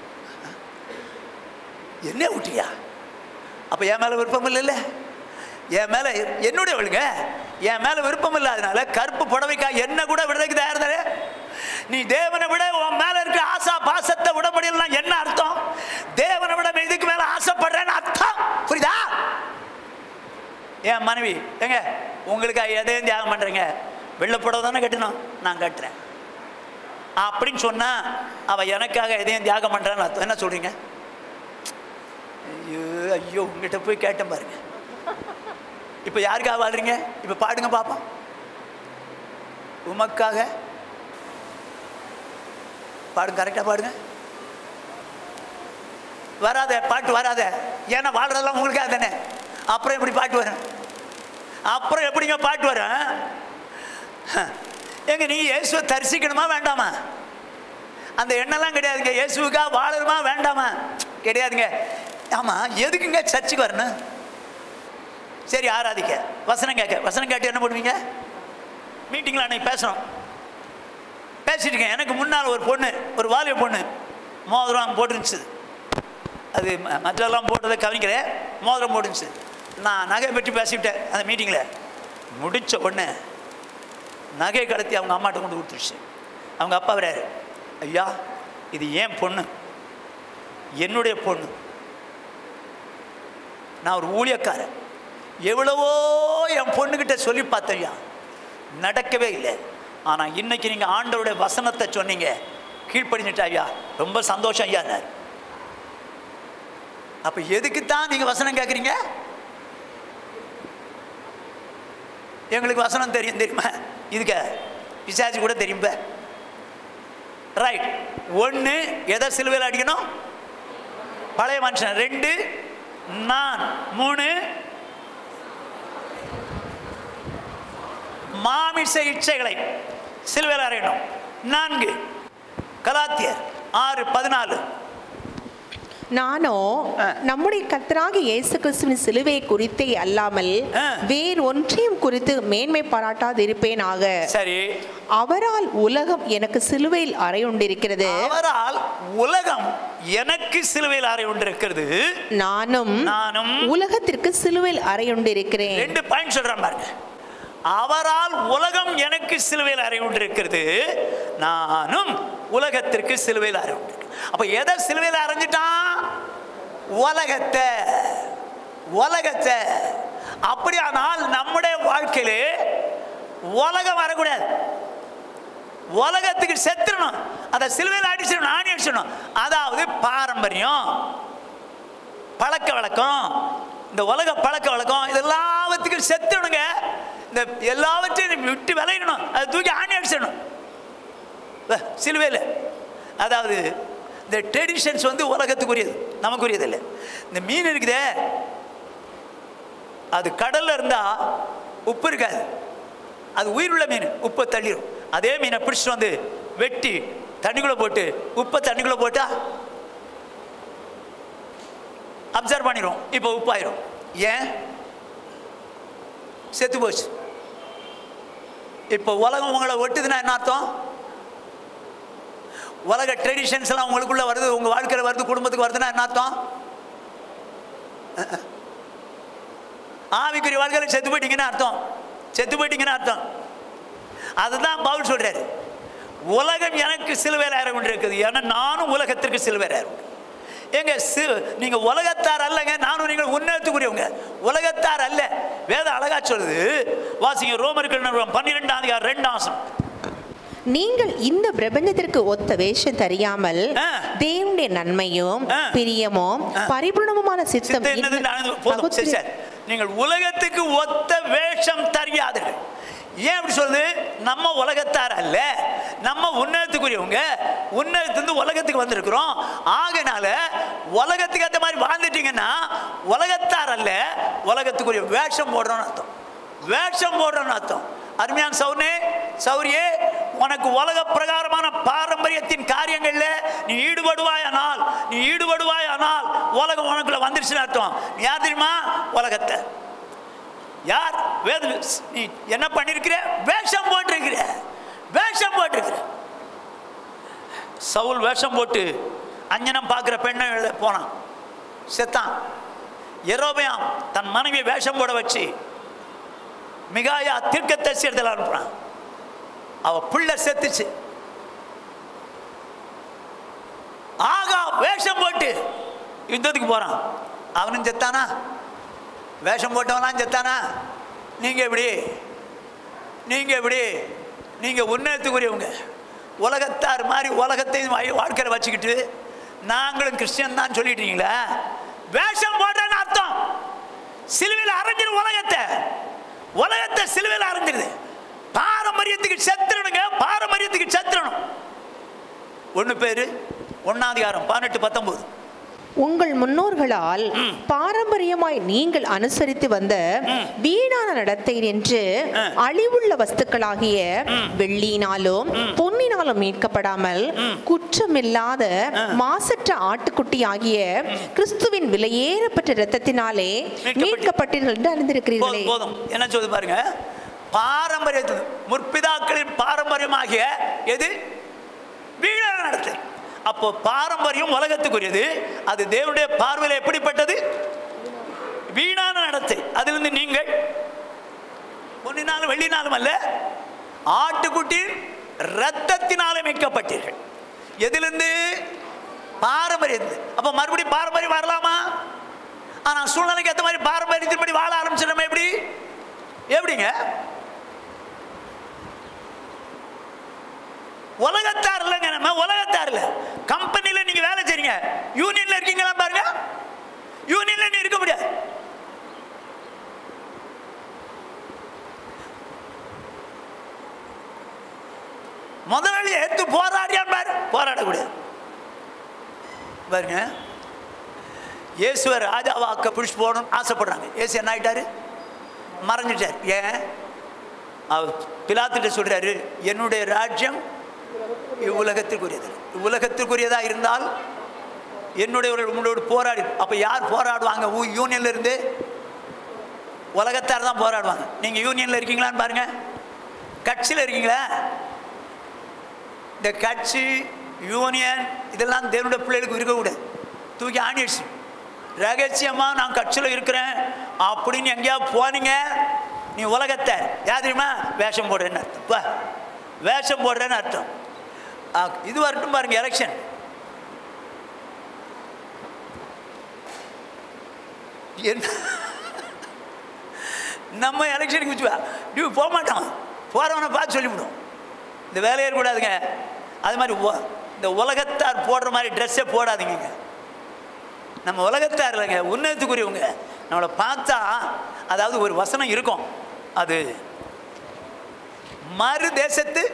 என்ன விட்டுறியா அப்போ என் மேலே விருப்பம் இல்லைல்ல என் மேலே என்னுடைய வழுங்க என் மேலே விருப்பம் இல்லாதனால கருப்பு புடவைக்காக என்ன கூட விடுறதுக்கு தயார் தானே நீ தேவனை விட உன் மேல இருக்க ஆசா பாசத்தை விட முடியலன்னா என்ன அர்த்தம் தேவனை விட இதுக்கு மேல ஆசைப்படுறேன்னு அர்த்தம் புரியுதா என் மனைவி ஏங்க உங்களுக்காக எதையும் தியாகம் பண்றீங்க வெள்ளை புடவை தானே கட்டணும் நான் கட்டுறேன் அப்படின்னு சொன்னா அவ எனக்காக எதையும் தியாகம் பண்றான்னு அர்த்தம் என்ன சொல்றீங்க ஐயோ ஐயோ உங்ககிட்ட போய் கேட்டேன் பாருங்க இப்போ யாருக்காக வாழ்றீங்க இப்போ பாடுங்க பாப்போம் உமக்காக பாடுங்க கரெக்டாக பாடுங்க வராத பாட்டு வராத ஏன்னா வாழ்றதெல்லாம் உங்களுக்காக தானே அப்புறம் எப்படி பாட்டு வரும் அப்புறம் எப்படிங்க பாட்டு வரும் எங்க நீ இயேசுவை தரிசிக்கணுமா வேண்டாமா அந்த எண்ணெல்லாம் கிடையாதுங்க இயேசுவுக்காக வாழணுமா வேண்டாமா கிடையாதுங்க ஆமாம் எதுக்குங்க சர்ச்சுக்கு வரணும் சரி ஆராதிக்க வசனம் கேட்க வசனம் கேட்டு என்ன பண்ணுவீங்க மீட்டிங்கில் அன்னைக்கு பேசணும் பேசிட்டு இருக்கேன் எனக்கு முன்னால் ஒரு பொண்ணு ஒரு வாலிப பொண்ணு மோதிரம் போட்டுருந்துச்சு அது ம- மற்றெல்லாம் போட்டதை கவனிக்கிறேன் மோதிரம் போட்டுருந்துச்சு நான் நகை பற்றி பேசிவிட்டேன் அந்த மீட்டிங்கில் முடிச்ச உடனே நகை கடத்தி அவங்க அம்மாட்ட கொண்டு கொடுத்துருச்சு அவங்க அப்பா வராரு ஐயா இது ஏன் பொண்ணு என்னுடைய பொண்ணு நான் ஒரு ஊழியக்காரன் எவ்வளவோ என் பொண்ணுக்கிட்ட சொல்லி பார்த்தேன்யா நடக்கவே இல்லை ஆனால் இன்னைக்கு நீங்கள் ஆண்டவருடைய வசனத்தை சொன்னீங்க கீழ்ப்படிஞ்சிட்டா ஐயா ரொம்ப சந்தோஷம் ஐயா அப்போ எதுக்கு தான் நீங்கள் வசனம் கேட்குறீங்க எங்களுக்கு வசனம் தெரியும் தெரியுமா இதுக்க பிசாச்சு கூட தெரியும்ப ரைட் ஒன்று எதை சிலுவையில் அடிக்கணும் பழைய மனுஷன் ரெண்டு நான் மூணு மாமிச இச்சைகளை சிலுவையில் அறையணும் நான்கு கலாத்தியர் ஆறு பதினாலு நானோ ஆ. நம்முடைய கர்த்தராக இயேசு கிறிஸ்துவின் சிலுவையை குறித்தே அல்லாமல் ஆ. வேறு ஒன்றையும் குறித்து மேன்மை பாராட்டாதிருப்பேனாக சரி அவரால் உலகம் எனக்கு சிலுவையில் அறையுண்டிருக்கிறது அவரால் உலகம் எனக்கு சிலுவையில் அறை இருக்கிறது நானும் நானும் உலகத்திற்கு சிலுவையில் அறையுண்டிருக்கிறேன் ரெண்டு பாயிண்ட் சொல்றேன் பாருங்க அவரால் உலகம் எனக்கு சிலுவையில் அறை இருக்கிறது நானும் உலகத்திற்கு சிலுவையில் அறை உண்டு அப்ப எதை சிலுவையில் அரைஞ்சிட்டான் உலகத்தை உலகத்தை அப்படியானால் நம்முடைய வாழ்க்கையிலே உலகம் வரக்கூடாது உலகத்துக்கு செத்துடணும் அதை சிலுவையில் அடிச்சிடணும் ஆணி அடிச்சிடணும் அதாவது பாரம்பரியம் பழக்க வழக்கம் இந்த உலக பழக்க வழக்கம் இது எல்லாத்துக்கும் செத்துணுங்க இந்த எல்லாவற்றையும் விட்டு விளையிடணும் அதை தூக்கி ஆணி அடிச்சிடணும் வ- சிலுவையில் அதாவது இந்த ட்ரெடிஷன்ஸ் வந்து உலகத்துக்குரியது நமக்குரியது இல்லை இந்த மீன் இருக்குதே அது கடல்ல இருந்தா உப்பு இருக்காது அது உயிருள்ள மீன் உப்பை தள்ளிடும் அதே மீனை பிடிச்சிட்டு வந்து வெட்டி தண்ணிக்குள்ள போட்டு உப்பை தண்ணிக்குள்ள போட்டா அப்சர்வ் பண்ணிடும் இப்போ உப்பாயிரும் ஏன் செத்து போச்சு இப்போ உலகம் உங்களை ஒட்டுதுன்னா என்ன அர்த்தம் உலக ட்ரெடிஷன்ஸ் எல்லாம் உங்களுக்குள்ள வருது உங்க வாழ்க்கையில் வருது குடும்பத்துக்கு வருதுன்னா என்ன அர்த்தம் ஆவிக்குரிய வாழ்க்கையில் செத்து போயிட்டீங்கன்னு அர்த்தம் செத்து போயிட்டீங்கன்னு அர்த்தம் அதுதான் பவுல் சொல்றாரு உலகம் எனக்கு சிலுவையில் ஏற இருக்குது ஏன்னா நானும் உலகத்திற்கு சிலுவையில் ஏற ஏங்க சி நீங்க உலகத்தார் அல்லங்க நானும் நீங்கள் உன்னதத்துக்குரியவங்க உலகத்தார் அல்ல வேதம் அழகா சொல்லுது வாசிங்க ரோமர்கள் நிறுவனம் பன்னிரெண்டாம் அதிகாரம் ரெண்டாம் வசனம். நீங்கள் இந்த பிரபஞ்சத்திற்கு ஒத்த வேஷம் தெரியாமல் ஆ. தேவனுடைய நன்மையும் ஆ. பிரியமும் பரிபூர்ணமான சித்தம் சித்தம் என்னது இன்ன- நான் போதும் சரி பகுத்து- சரி நீங்கள் உலகத்துக்கு ஒத்த வேஷம் தெரியாதீர்கள் ஏன் அப்படி சொல்லுது நம்ம உலகத்தார் அல்ல நம்ம உன்னதத்துக்குரியவங்க உன்னதத்துலேருந்து உலகத்துக்கு வந்திருக்கிறோம் ஆகைனால உலகத்துக்கு ஏற்ற மாதிரி வாழ்ந்துட்டீங்கன்னா உலகத்தார் அல்ல உலகத்துக்குரிய வேஷம் போடுறோம்னு அர்த்தம் வேஷம் போடுறோம்னு அர்த்தம் அருமையான சௌனே சௌரியே உனக்கு உலக பிரகாரமான பாரம்பரியத்தின் காரியங்கள்ல நீ ஈடுபடுவாயானால் நீ ஈடுபடுவாயானால் உலகம் உனக்குள்ள வந்துருச்சுன்னு அர்த்தம் நீ யார் தெரியுமா உலகத்தை யார் வேத நீ என்ன பண்ணிருக்கிற வேஷம் போட்டிருக்கிற வேஷம் போட்டிருக்கிற சவுல் வேஷம் போட்டு அஞ்சனம் பார்க்குற பெண்ணை போனான் செத்தான் எரோபயாம் தன் மனைவியை வேஷம் போட வச்சு மிகாயா தீர்க்கதரிசி இடத்துல அனுப்புறான் அவ பிள்ளை செத்துச்சு ஆகா வேஷம் போட்டு யுத்தத்துக்கு போறான் அவனும் செத்தானா வேஷம் போட்டவனாம் செத்தானா நீங்க எப்படி நீங்க எப்படி நீங்க உன்னத்துக்குரியவங்க உலகத்தார் மாதிரி உலகத்தையும் வா- வாழ்க்கையில வச்சுக்கிட்டு நாங்களும் கிறிஸ்டியன் தான் சொல்லிட்டீங்களா வேஷம் போட்டேன்னு அர்த்தம் சிலுவையில் அரைஞ்சிரு உலகத்தை உலகத்தை சிலுவையில் அரைஞ்சிருது பாரம்பரியத்துக்கு செத்துறணுங்க பாரம்பரியத்துக்கு செத்துறணும் ஒன்று பேர் ஒன்னாதிகாரம் பதினெட்டு பத்தொன்பது உங்கள் முன்னோர்களால் பாரம்பரியமாய் நீங்கள் அனுசரித்து வந்த வீணான நடத்தை என்று அழிவுள்ள வஸ்துக்களாகிய வெள்ளியினாலும் பொன்னினாலும் மீட்கப்படாமல் குற்றமில்லாத மாசற்ற ஆட்டுக்குட்டி ஆகிய கிறிஸ்துவின் விலையேறப்பட்ட இரத்தத்தினாலே மீட்கப்பட்டு- மீட்கப்பட்டீர்கள் என்று அறிந்திருக்கிறீர்களே போதும் போதும் என்ன சொல்லுது பாருங்க பாரம்பரியத்து முற்பிதாக்களின் பாரம்பரியமாகிய எது வீணான நடத்தை அப்போ பாரம்பரியம் உலகத்துக்குரியது அது தேவனுடைய பார்வையில் எப்படிப்பட்டது வீணான நடத்தை அதிலிருந்து நீங்கள் பொன்னினாலும் வெள்ளினாலும் அல்ல ஆட்டுக்குட்டியின் ரத்தத்தினாலே மீட்கப்பட்டீர்கள் எதிலிருந்து பாரம்பரியத்து அப்போ மறுபடியும் பாரம்பரியம் வரலாமா ஆனா சூழ்நிலைக்கு ஏற்ற மாதிரி பாரம்பரியத்தின்படி வாழ ஆரம்பிச்சிடமே எப்படி எப்படிங்க உலகத்தார் இல்லைங்க நம்ம உலகத்தார் இல்ல கம்பெனில நீங்க வேலை செய்றீங்க யூனியன்ல இருக்கீங்களா பாருங்க யூனியன்ல நீ இருக்க முடியாது முதலாளி எடுத்து போராடியா பாரு போராடக்கூடாது பாருங்க இயேசுவை ராஜாவாக்க பிடிச்சி போகணும்னு ஆசைப்படுறாங்க இயேசு என்ன ஆயிட்டாரு மறைஞ்சிட்டார் ஏன் அவர் பிலாத்திட்ட சொல்றாரு என்னுடைய ராஜ்யம் இவ்வுலகத்திற்குரியது இவ்வுலகத்திற்குரியதா இருந்தால் என்னுடையவர்கள் உங்களோடு போராடி அப்போ யார் போராடுவாங்க ஊ- யூனியன்ல இருந்து உலகத்தார் தான் போராடுவாங்க நீங்க யூனியன்ல இருக்கீங்களான்னு பாருங்க கட்சியில் இருக்கீங்களா இந்த கட்சி யூனியன் இதெல்லாம் தேவனுடைய பிள்ளைகளுக்கு இருக்கக்கூடாது தூக்கி ஆணிடுச்சு ரகசியமா நான் கட்சியில் இருக்கிறேன் அப்படின்னு எங்கேயாவது போனீங்க நீ உலகத்தை யார் தெரியுமா வேஷம் போடுறேன்னு அர்த்தம் பா வேஷம் போடுறேன்னு அர்த்தம் ஆ, இது வரட்டும் பாருங்க எலெக்ஷன் என்ன நம்ம எலெக்ஷனுக்கு வச்சுவா டியூ போக மாட்டோம் போகிறவனை பார்த்து சொல்லிவிடும் இந்த வேலையே இருக்கக்கூடாதுங்க அது மாதிரி உ- இந்த உலகத்தார் போடுற மாதிரி ட்ரெஸ்ஸே போடாதீங்க நம்ம உலகத்தார் இல்லைங்க உன்னதத்துக்குரியவங்க நம்மளை பார்த்தா அதாவது ஒரு வசனம் இருக்கும் அது மறு தேசத்து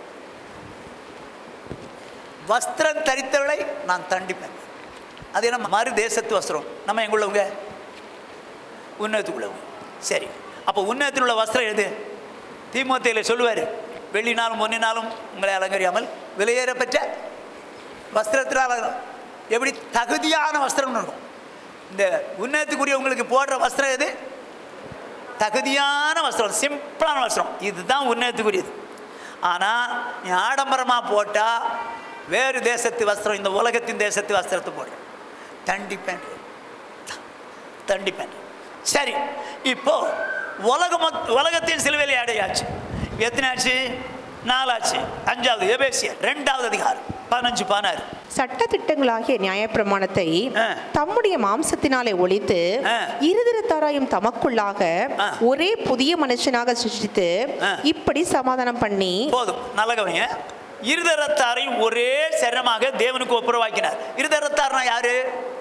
வஸ்திரம் தரித்தவளை நான் தண்டிப்பேன் அது என்ன மறு தேசத்து வஸ்திரம் நம்ம எங்குள்ளவங்க உன்னதத்துக்குள்ளவங்க சரி அப்போ உன்னதத்தில் உள்ள வஸ்திரம் எது தீமோத்தையில் சொல்லுவார் வெள்ளினாலும் பொன்னினாலும் உங்களை அலங்கரியாமல் விலையேற பெற்ற வஸ்திரத்தினால் அலங்கரம். எப்படி தகுதியான வஸ்திரம்னு இருக்கும் இந்த உன்னதத்துக்குரியவங்களுக்கு போடுற வஸ்திரம் எது தகுதியான வஸ்திரம் சிம்பிளான வஸ்திரம் இதுதான் உன்னதத்துக்குரியது ஆனால் நீ ஆடம்பரமாக போட்டால் வேறு தேசத்து வஸ்திரம் இந்த உலகத்தின் தேசத்து வஸ்திரத்தை போடுற தண்டிப்பேன் தண்டிப்பேன் சரி இப்போ உலகம் உலகத்தின் சிலுவையில் அடையாச்சு எத்தனை ஆச்சு நாலாச்சு அஞ்சாவது எபேசியர் ரெண்டாவது அதிகாரம் பதினஞ்சு பதினாறு சட்ட திட்டங்களாகிய நியாயப்பிரமாணத்தை ஆ. தம்முடைய மாம்சத்தினாலே ஒழித்து ஆ. இருதிரத்தாராயும் தமக்குள்ளாக ஆ. ஒரே புதிய மனுஷனாக சிருஷ்டித்து ஆ. இப்படி சமாதானம் பண்ணி போதும் நல்ல கவனிங்க இருதரத்தாரையும் ஒரே சரமாக தேவனுக்கு ஒப்புரவாக்கினார் இருதரத்தார்னா யாரு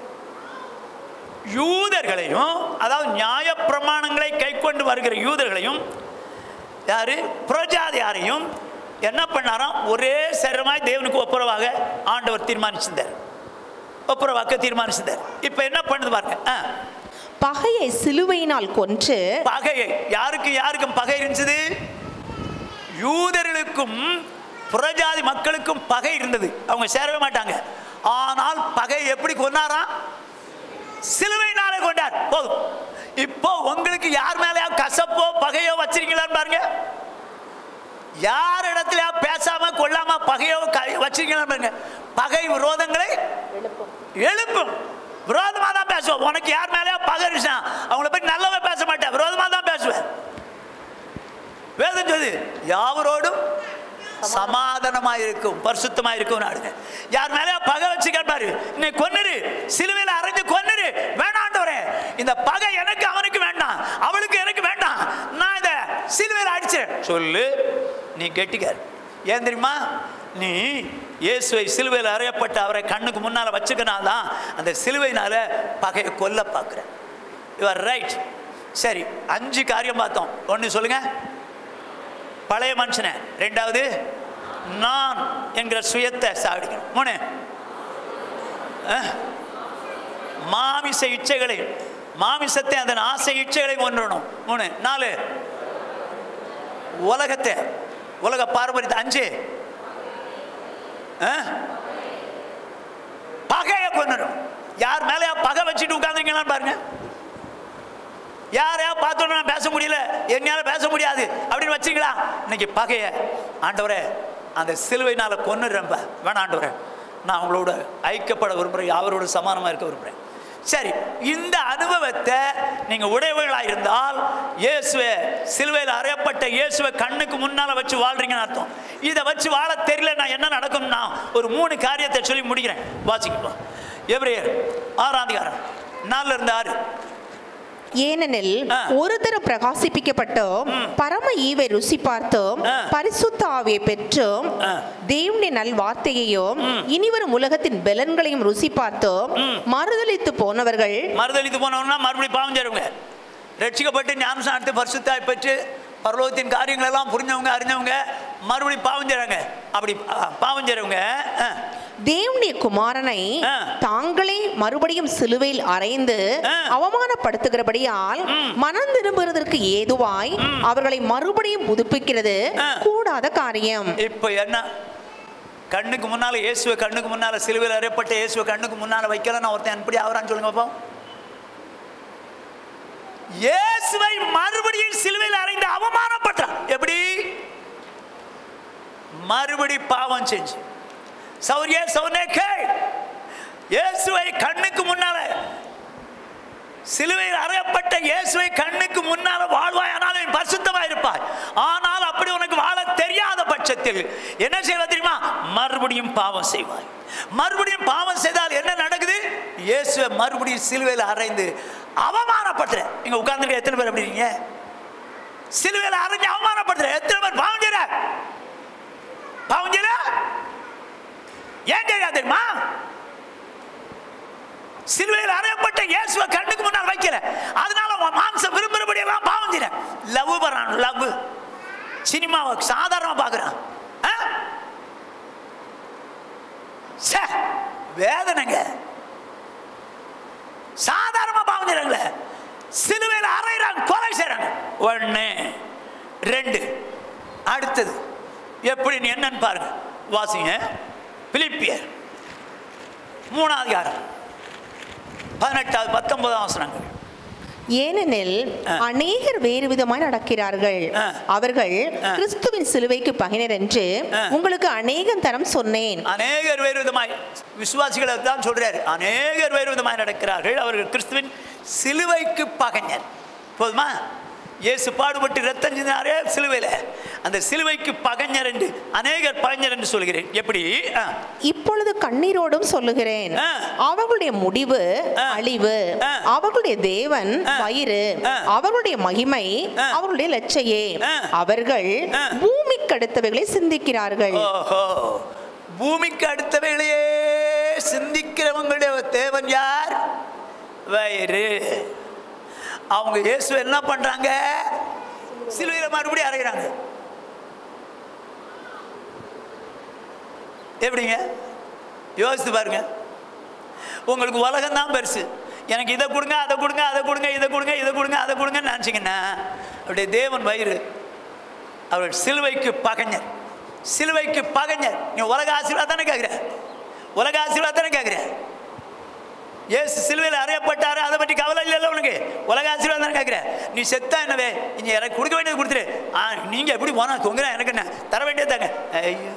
யூதர்களையும் அதாவது நியாய பிரமாணங்களை கை கொண்டு வருகிற யூதர்களையும் யாரு பிரஜாதியாரையும் என்ன பண்ணாராம் ஒரே சரமாய் தேவனுக்கு ஒப்புரவாக ஆண்டவர் தீர்மானிச்சிருந்தார் ஒப்புரவாக்க தீர்மானிச்சிருந்தார் இப்போ என்ன பண்ணுது பாருங்க ஆ, பகையை சிலுவையினால் கொன்று பகையை யாருக்கு யாருக்கும் பகை இருந்துச்சு யூதர்களுக்கும் புறஜாதி மக்களுக்கும் பகை இருந்தது அவங்க சேரவே மாட்டாங்க ஆனால் பகை எப்படி கொண்டாராம் சிலுவையினாலே கொண்டார் போதும் இப்போ உங்களுக்கு யார் மேலயா கசப்போ பகையோ வச்சிருக்கீங்களான்னு பாருங்க யார் இடத்துல பேசாம கொள்ளாம பகையோ க- வச்சிருக்கீங்களான்னு பாருங்க பகை விரோதங்களை எழுப்பும் விரோதமா தான் பேசுவோம் உனக்கு யார் மேலயா பகை இருந்துச்சுன்னா அவங்கள பத்தி நல்லவே பேச மாட்டேன் விரோதமா தான் பேசுவேன் வேதம் சொல்லுது யாவரோடும் சமாதானமாக இருக்கும் பரிசுத்தமாக இருக்கும் நாடுங்க யார் மேலே பகை வச்சு கேட்பாரு இன்னைக்கு கொன்னுரு சிலுவையில் அரைஞ்சு கொன்னுரு வேணாண்டவரே இந்த பகை எனக்கு அவனுக்கு வேண்டாம் அவளுக்கு எனக்கு வேண்டாம் நான் இதை சிலுவையில் அடிச்சேன் சொல்லு நீ கெட்டிக்கார் ஏன் தெரியுமா நீ இயேசுவை சிலுவையில் அறையப்பட்ட அவரை கண்ணுக்கு முன்னால் வச்சுக்கனாதான் அந்த சிலுவையினால பகையை கொல்ல பார்க்குற யுவர் ரைட் சரி அஞ்சு காரியம் பார்த்தோம் ஒன்று சொல்லுங்க பழைய மனுஷனை ரெண்டாவது நான் என்கிற சுயத்தை சாடிக்கணும் மூணு அஹ், மாமிச இச்சைகளை மாமிசத்தை அதன் ஆசை இச்சைகளை கொன்றணும் மூணு நாலு உலகத்தை உலக பாரம்பரியத்தை அஞ்சு அஹ், பகையை கொன்றணும் யார் மேலேயா பகை வச்சுட்டு உட்காந்துருக்கீங்களான்னு பாருங்க யாரையா பார்த்தோன்னா பேச முடியல என்னால பேச முடியாது அப்படின்னு வச்சிங்களா இன்னைக்கு பகைய ஆண்டவரே அந்த சிலுவையினால கொன்னுறேன் வேணாம் ஆண்டவரே நான் உங்களோட ஐக்கியப்பட விரும்புகிறேன் அவரோட சமானமாக இருக்க விரும்புகிறேன் சரி இந்த அனுபவத்தை நீங்க உடையவர்களா இருந்தால் இயேசுவை சிலுவையில் அறையப்பட்ட இயேசுவை கண்ணுக்கு முன்னால வச்சு வாழ்றீங்கன்னு அர்த்தம் இதை வச்சு வாழ தெரியல நான் என்ன நடக்கும்னா ஒரு மூணு காரியத்தை சொல்லி முடிக்கிறேன் வாசிக்கலாம் எப்ரியர் ஆறாம் அதிகாரம் நாலுல இருந்து ஆறு ஏனெனில் ஆ. ஒரு தரம் பிரகாசிப்பிக்கப்பட்டோம் பரம ஈவை ருசி பார்த்தோம் ஆ. பரிசுத்த ஆவியை பெற்றோம் ஆ. தேவனுடைய நல் வார்த்தையையும் இனிவரும் உலகத்தின் பலன்களையும் ருசி பார்த்தோம் மறுதலித்து போனவர்கள் மறுதளித்து போனவங்கன்னா மறுபடியும் பாவம் செய்றவங்க ரட்சிக்கப்பட்டு ஞானசம் எடுத்து பரிசுத்தாய் பெற்று பரலோகத்தின் காரியங்கள் எல்லாம் புரிஞ்சவங்க அறிஞ்சவங்க மறுபடியும் பாவம் செய்றாங்க அப்படி ஆ, பாவம் செய்றவங்க ஆ, தேவனுடைய குமாரனை ஆ. தாங்களே மறுபடியும் சிலுவையில் அறைந்து ஆ. அவமானப்படுத்துகிறபடியால் மனம் திரும்புவதற்கு ஏதுவாய் அவர்களை மறுபடியும் புதுப்பிக்கிறது ஆ. கூடாத காரியம் இப்போ என்ன கண்ணுக்கு முன்னால இயேசுவை கண்ணுக்கு முன்னால சிலுவையில் அறையப்பட்ட இயேசுவை கண்ணுக்கு முன்னால வைக்கலன்னு ஒருத்தன் எப்படி ஆகுறான்னு சொல்லுங்க பாப்போம் இயேசுவை மறுபடியும் சிலுவையில் அறைந்து அவமானப்பட்டான் எப்படி மறுபடி பாவம் செஞ்சு சௌரிய சௌனே கேள் இயேசுவை கண்ணுக்கு முன்னால சிலுவையில் அறையப்பட்ட இயேசுவை கண்ணுக்கு முன்னால வாழ்வாயானால் நீ பரிசுத்தமா இருப்பாய் ஆனால் அப்படி உனக்கு வாழ தெரியாத பட்சத்தில் என்ன செய்வது தெரியுமா மறுபடியும் பாவம் செய்வாய் மறுபடியும் பாவம் செய்தால் என்ன நடக்குது இயேசுவை மறுபடியும் சிலுவையில் அறைந்து அவமானப்படுத்துற இங்க உட்கார்ந்துருக்க எத்தனை பேர் அப்படி இருக்கீங்க சிலுவையில் அரைஞ்சு அவமானப்படுத்துற எத்தனை பேர் பாவம் செய்யற பாவம் செய்யற ஏன் செய்யா தெரியுமா சிலுவையில் அறையப்பட்ட இயேசுவை கண்ணுக்கு முன்னால் வைக்கல அதனால உன் மாம்சம் விரும்புறபடி எல்லாம் பாவம் செய்யற லவ் பண்றான் லவ் சினிமாவை சாதாரணமா பார்க்கறான் ஆ? ச்சே, வேதனைங்க சாதாரணமா பாவம் செய்றாங்களே சிலுவையில் அறையிறாங்க கொலை செய்றாங்க ஒண்ணு ரெண்டு அடுத்தது எப்படின்னு என்னன்னு பாருங்க வாசிங்க பிலிப்பியர் மூணாவது அதிகாரம் பதினெட்டாவது பத்தொன்பதாம் வசனங்கள் ஏனெனில் ஆ. அநேகர் வேறு விதமாய் நடக்கிறார்கள் ஆ. அவர்கள் ஆ. கிறிஸ்துவின் சிலுவைக்கு பகினர் என்று ஆ. உங்களுக்கு அநேகம் தரம் சொன்னேன் அநேகர் வேறு விதமாய் விசுவாசிகளை தான் சொல்றாரு அநேகர் வேறு விதமாய் நடக்கிறார்கள் அவர்கள் கிறிஸ்துவின் சிலுவைக்கு பகைஞர் போதுமா இயேசு பாடுபட்டு ரத்தம் சிந்தினாரே சிலுவையில் அந்த சிலுவைக்கு பகைஞர் என்று அநேகர் பகைஞர் என்று சொல்கிறேன் எப்படி ஆ, இப்பொழுது கண்ணீரோடும் சொல்லுகிறேன் ஆ. அவர்களுடைய முடிவு ஆ. அழிவு ஆ. அவர்களுடைய தேவன் ஆ. வயிறு ஆ. அவர்களுடைய மகிமை ஆ. அவர்களுடைய லட்சையே ஆ. அவர்கள் ஆ. பூமிக்கு அடுத்தவைகளை சிந்திக்கிறார்கள் ஓஹோ பூமிக்கு அடுத்தவைகளையே சிந்திக்கிறவங்களுடைய தேவன் யார் வயிறு அவங்க இயேசு என்ன பண்றாங்க சிலுவையில் மறுபடியும் அறைகிறாங்க எப்படிங்க யோசித்து பாருங்க உங்களுக்கு உலகம் தான் பெருசு எனக்கு இதை கொடுங்க அதை கொடுங்க அதை கொடுங்க இதை கொடுங்க இதை கொடுங்க அதை கொடுங்கன்னு நினச்சிங்கன்னா அப்படியே தேவன் வயிறு அவர் சிலுவைக்கு பகைஞர் சிலுவைக்கு பகைஞர் நீ உலக ஆசீர்வாதம் தானே கேட்குற உலக ஆசீர்வாதம் தானே கேட்குற ஏசு சிலுவையில் அறையப்பட்டாரு அதை பற்றி கவலை இல்லைல்ல உனக்கு உலக ஆசீர்வாதம் தானே கேட்குற நீ செத்தா என்னவே நீ எனக்கு கொடுக்க வேண்டியது கொடுத்துரு ஆ நீங்கள் எப்படி போனா தொங்குறேன் எனக்கு என்ன தர வேண்டியது தாங்க ஐயோ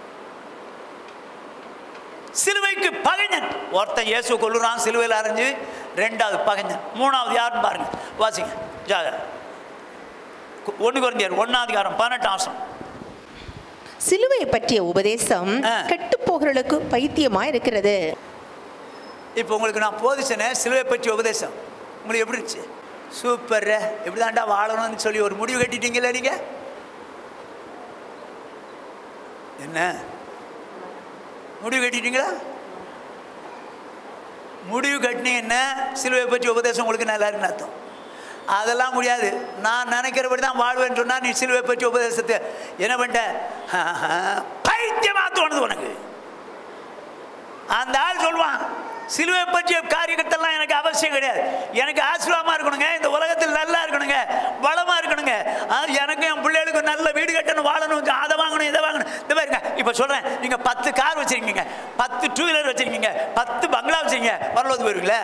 சிலுவைக்கு பகைஞன் ஒருத்தன் இயேசு கொல்லுறான் சிலுவையில் அரைஞ்சு ரெண்டாவது பகைஞன் மூணாவது யாருன்னு பாருங்க வாசிங்க ஜாக ஒன்று குறைஞ்சியார் ஒன்னாதிகாரம் பதினெட்டு ஆசம் சிலுவையை பற்றிய உபதேசம் ஆ. கெட்டு போகிறவர்களுக்கு பைத்தியமாய் இருக்கிறது இப்போ உங்களுக்கு நான் போதிச்சனே சிலுவை பற்றி உபதேசம் உங்களுக்கு எப்படி இருந்துச்சு சூப்பர் எப்படி தாண்டா வாழணும்னு சொல்லி ஒரு முடிவு கட்டிட்டீங்களா நீங்க என்ன முடிவு கட்டிட்டீங்களா முடிவு கட்டினீங்கன்னா சிலுவை பற்றி உபதேசம் உங்களுக்கு நல்லா இருக்குன்னு அர்த்தம் அதெல்லாம் முடியாது நான் நினைக்கிறபடி தான் வாழ்வேன்னு சொன்னா நீ சிலுவை பற்றி உபதேசத்தை என்ன பண்ணிட்ட பைத்தியமா தோணுது உனக்கு அந்த ஆள் சொல்லுவான் சிலுவை பற்றிய காரியத்தெல்லாம் எனக்கு அவசியம் கிடையாது எனக்கு ஆசீர்வாதமா இருக்கணுங்க இந்த உலகத்தில் நல்லா இருக்கணுங்க வளமா இருக்கணுங்க அது எனக்கு என் பிள்ளைகளுக்கு நல்ல வீடு கட்டணும் வாழணும் அதை வாங்கணும் இதை வாங்கணும் இந்த பாருங்க இப்போ சொல்றேன் நீங்க பத்து கார் வச்சிருக்கீங்க பத்து டூ வீலர் வச்சிருக்கீங்க பத்து பங்களா வச்சிருக்கீங்க பரலோது போயிருவீங்களே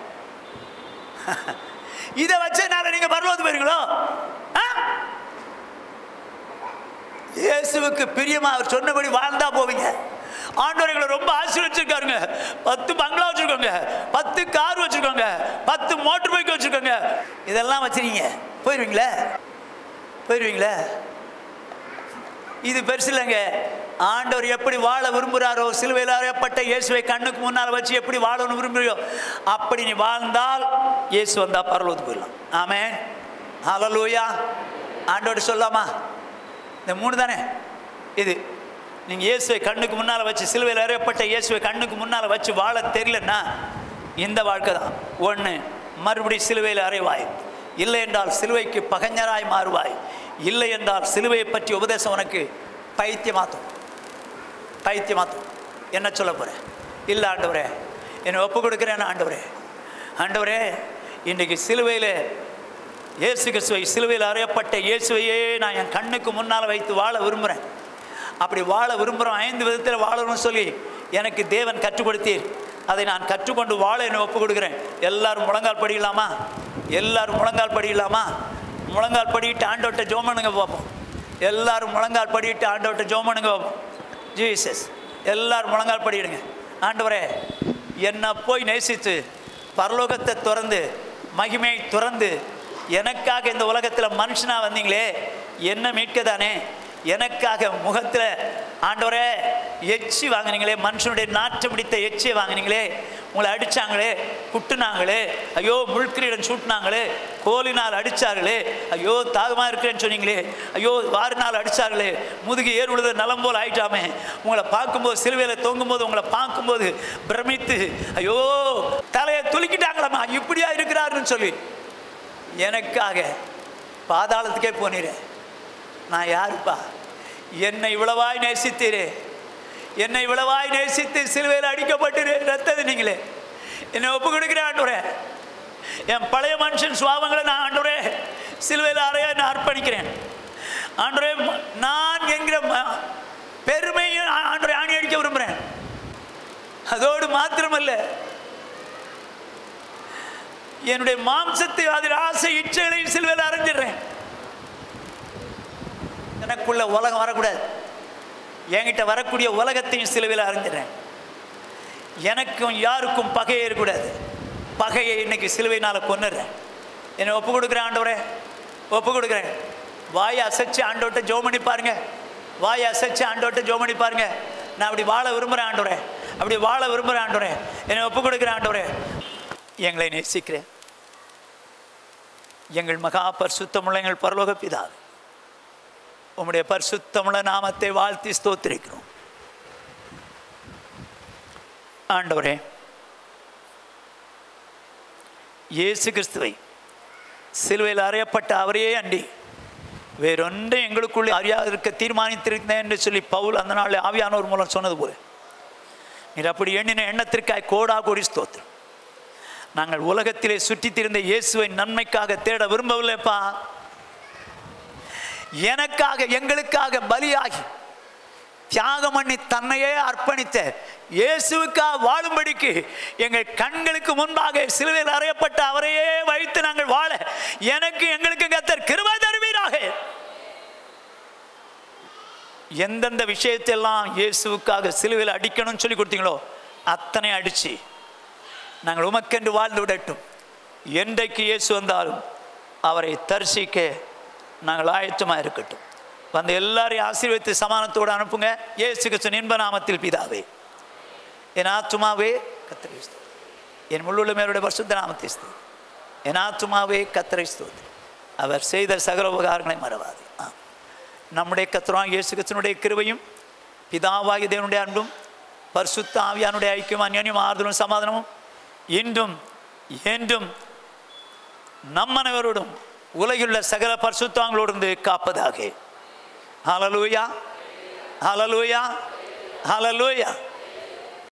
இதை வச்சனால நீங்க பரலோது போயிருங்களோ ஆ? இயேசுவுக்கு பிரியமா அவர் சொன்னபடி வாழ்ந்தா போவீங்க ஆண்டவர்களை ரொம்ப ஆசீர்வச்சிருக்காருங்க பத்து பங்களா வச்சிருக்கோங்க பத்து கார் வச்சிருக்கோங்க பத்து மோட்டர் பைக் வச்சிருக்கோங்க இதெல்லாம் வச்சிருக்கீங்க போயிருவீங்களே போயிருவீங்களே இது பெருசு இல்லைங்க ஆண்டவர் எப்படி வாழ விரும்புகிறாரோ சிலுவையில் அறையப்பட்ட இயேசுவை கண்ணுக்கு முன்னால் வச்சு எப்படி வாழணும்னு விரும்புறியோ அப்படி நீ வாழ்ந்தால் இயேசு வந்தா பரலோது போயிடலாம் ஆமே ஹalleluya ஆண்டவர் சொல்லாமா இந்த மூணு தானே இது நீங்கள் இயேசுவை கண்ணுக்கு முன்னால் வச்சு சிலுவையில் அறையப்பட்ட இயேசுவை கண்ணுக்கு முன்னால் வச்சு வாழ தெரியலன்னா இந்த வாழ்க்கை தான் ஒன்று மறுபடி சிலுவையில் அறைவாய் இல்லை என்றால் சிலுவைக்கு பகஞ்சராய் மாறுவாய் இல்லை என்றால் சிலுவையை பற்றி உபதேசம் உனக்கு பைத்தியமாத்தும் பைத்தியமாத்தும் என்ன சொல்ல போகிறேன் இல்லை ஆண்டவரே என்னை ஒப்பு கொடுக்குறேன் ஆண்டவரே ஆண்டவரே இன்றைக்கு சிலுவையில் இயேசு கிறிஸ்துவை சிலுவையில் அறையப்பட்ட இயேசுவையே நான் என் கண்ணுக்கு முன்னால் வைத்து வாழ விரும்புகிறேன் அப்படி வாழ விரும்புகிறோம் ஐந்து விதத்தில் வாழணும்னு சொல்லி எனக்கு தேவன் கற்றுக் கொடுத்தீர் அதை நான் கற்றுக்கொண்டு வாழ என்னை ஒப்பு கொடுக்குறேன் எல்லாரும் முழங்கால் படிக்கலாமா எல்லாரும் முழங்கால் படிக்கலாமா முழங்கால் படிட்டு ஆண்டவட்ட ஜோமனுங்க பார்ப்போம் எல்லாரும் முழங்கால் படிட்டு ஆண்டவட்ட ஜோமனுங்க பார்ப்போம் ஜீசஸ் எல்லாரும் முழங்கால் படியிடுங்க ஆண்டவரே என்னை போய் நேசித்து பரலோகத்தை திறந்து மகிமையை துறந்து எனக்காக இந்த உலகத்தில் மனுஷனாக வந்தீங்களே என்ன மீட்கதானே எனக்காக முகத்தில் ஆண்டவரே எச்சி வாங்குனீங்களே மனுஷனுடைய நாற்று பிடித்த எச்சியை வாங்குனீங்களே உங்களை அடிச்சாங்களே குட்டுனாங்களே ஐயோ முள்கிரீடன் சூட்டினாங்களே கோலினால் அடிச்சார்களே ஐயோ தாகமாக இருக்கிறேன்னு சொன்னீங்களே ஐயோ வாரினால் அடிச்சார்களே முதுகு ஏர் உழுத நலம் போல் ஆயிட்டாமே உங்களை பார்க்கும்போது சிலுவையில் தொங்கும்போது உங்களை பார்க்கும்போது பிரமித்து ஐயோ தலையை துலுக்கிட்டாங்களம்மா இப்படியா இருக்கிறாருன்னு சொல்லி எனக்காக பாதாளத்துக்கே போனீரே நான் யாருப்பா என்னை இவ்வளவாய் நேசித்தீரே என்னை இவ்வளவாய் நேசித்து சிலுவையில் அடிக்கப்பட்டு ரத்தது நீங்களே என்னை ஒப்பு கொடுக்குறேன் ஆண்டவரே என் பழைய மனுஷன் சுவாபங்களை நான் ஆண்டவரே சிலுவையில் அறைய நான் அர்ப்பணிக்கிறேன் ஆண்டவரே ம- நான் என்கிற ம- பெருமையும் ஆ- ஆண்டவரே ஆணி அடிக்க விரும்புகிறேன் அதோடு மாத்திரமல்ல என்னுடைய மாம்சத்தை அதில் ஆசை இச்சைகளையும் சிலுவையில் அரைஞ்சிடுறேன் எனக்குள்ள உலகம் வரக்கூடாது என்கிட்ட வரக்கூடிய உலகத்தையும் சிலுவையில் அறிஞ்சிடுறேன் எனக்கும் யாருக்கும் பகையே இருக்கக்கூடாது பகையை இன்னைக்கு சிலுவையினால் கொன்னுடுறேன் என்னை ஒப்பு கொடுக்குறேன் ஆண்டவரே ஒப்பு கொடுக்குறேன் வாயை அசைச்சு ஆண்டவர்கிட்ட ஜோம் பண்ணி பாருங்க வாயை அசைச்சு ஆண்டவர்கிட்ட ஜோம் பண்ணி பாருங்க நான் அப்படி வாழ விரும்புகிறேன் ஆண்டவரே அப்படி வாழ விரும்புகிறேன் ஆண்டவரே என்னை ஒப்பு கொடுக்குறேன் ஆண்டவரே எங்களை நேசிக்கிறேன் எங்கள் மகா பரிசுத்தமுள்ள எங்கள் பரலோக பிதாவே உம்முடைய பரிசுத்தமுள்ள நாமத்தை வாழ்த்தி ஸ்தோத்திரிக்கிறோம் ஆண்டவரே இயேசு கிறிஸ்துவை சிலுவையில் அறையப்பட்ட அவரையே அண்டி வேறொன்றை எங்களுக்குள்ளே அறியாது இருக்க தீர்மானித்திருந்தேன் என்று சொல்லி பவுல் அந்த நாளில் ஆவியானவர் மூலம் சொன்னது போல நீர் அப்படி எண்ணின எண்ணத்திற்காய் கோடா கோடி ஸ்தோத்திரம் நாங்கள் உலகத்திலே சுற்றித் திரிந்த இயேசுவை நன்மைக்காக தேட விரும்பவில்லைப்பா எனக்காக எங்களுக்காக பலியாகி தியாகம் பண்ணி தன்னையே அர்ப்பணித்த இயேசுவுக்காக வாழும்படிக்கு எங்கள் கண்களுக்கு முன்பாக சிலுவையில் அறையப்பட்ட அவரையே வைத்து நாங்கள் வாழ எனக்கு எங்களுக்கு கத்தர் கிருபை தருவீராக எந்தெந்த விஷயத்தெல்லாம் இயேசுவுக்காக சிலுவையில் அடிக்கணும்னு சொல்லி கொடுத்தீங்களோ அத்தனை அடிச்சு நாங்கள் உமக்கென்று வாழ்ந்து விடட்டும் என்றைக்கு இயேசு வந்தாலும் அவரை தரிசிக்க நாங்கள் ஆயத்தமாக இருக்கட்டும் வந்து எல்லாரையும் ஆசீர்வதித்து சமானத்தோடு அனுப்புங்க இயேசு கிறிஸ்து இன்ப நாமத்தில் பிதாவே என் ஆத்துமாவே கத்தரை ஸ்தோத்திரம். என் முள்ளுள்ள மேலுடைய பரிசுத்த நாமத்தை ஸ்தோத்திரம். என் ஆத்துமாவே கத்தரை ஸ்தோத்திரம். அவர் செய்த சகல உபகாரங்களை மறவாது ஆம். நம்முடைய கத்திரம் இயேசு கிறிஸ்துனுடைய கிருபையும் பிதாவாகிய தேவனுடைய அன்பும் பரிசுத்த ஆவியானுடைய ஐக்கியம் அந்யோன்யம் ஆறுதலும் சமாதானமும் இன்றும் என்றும் நம்மனவரோடும் உலகிலுள்ள சகல பரிசுத்தவங்களோடு காப்பதாக ஹalleluya ஹalleluya ஹalleluya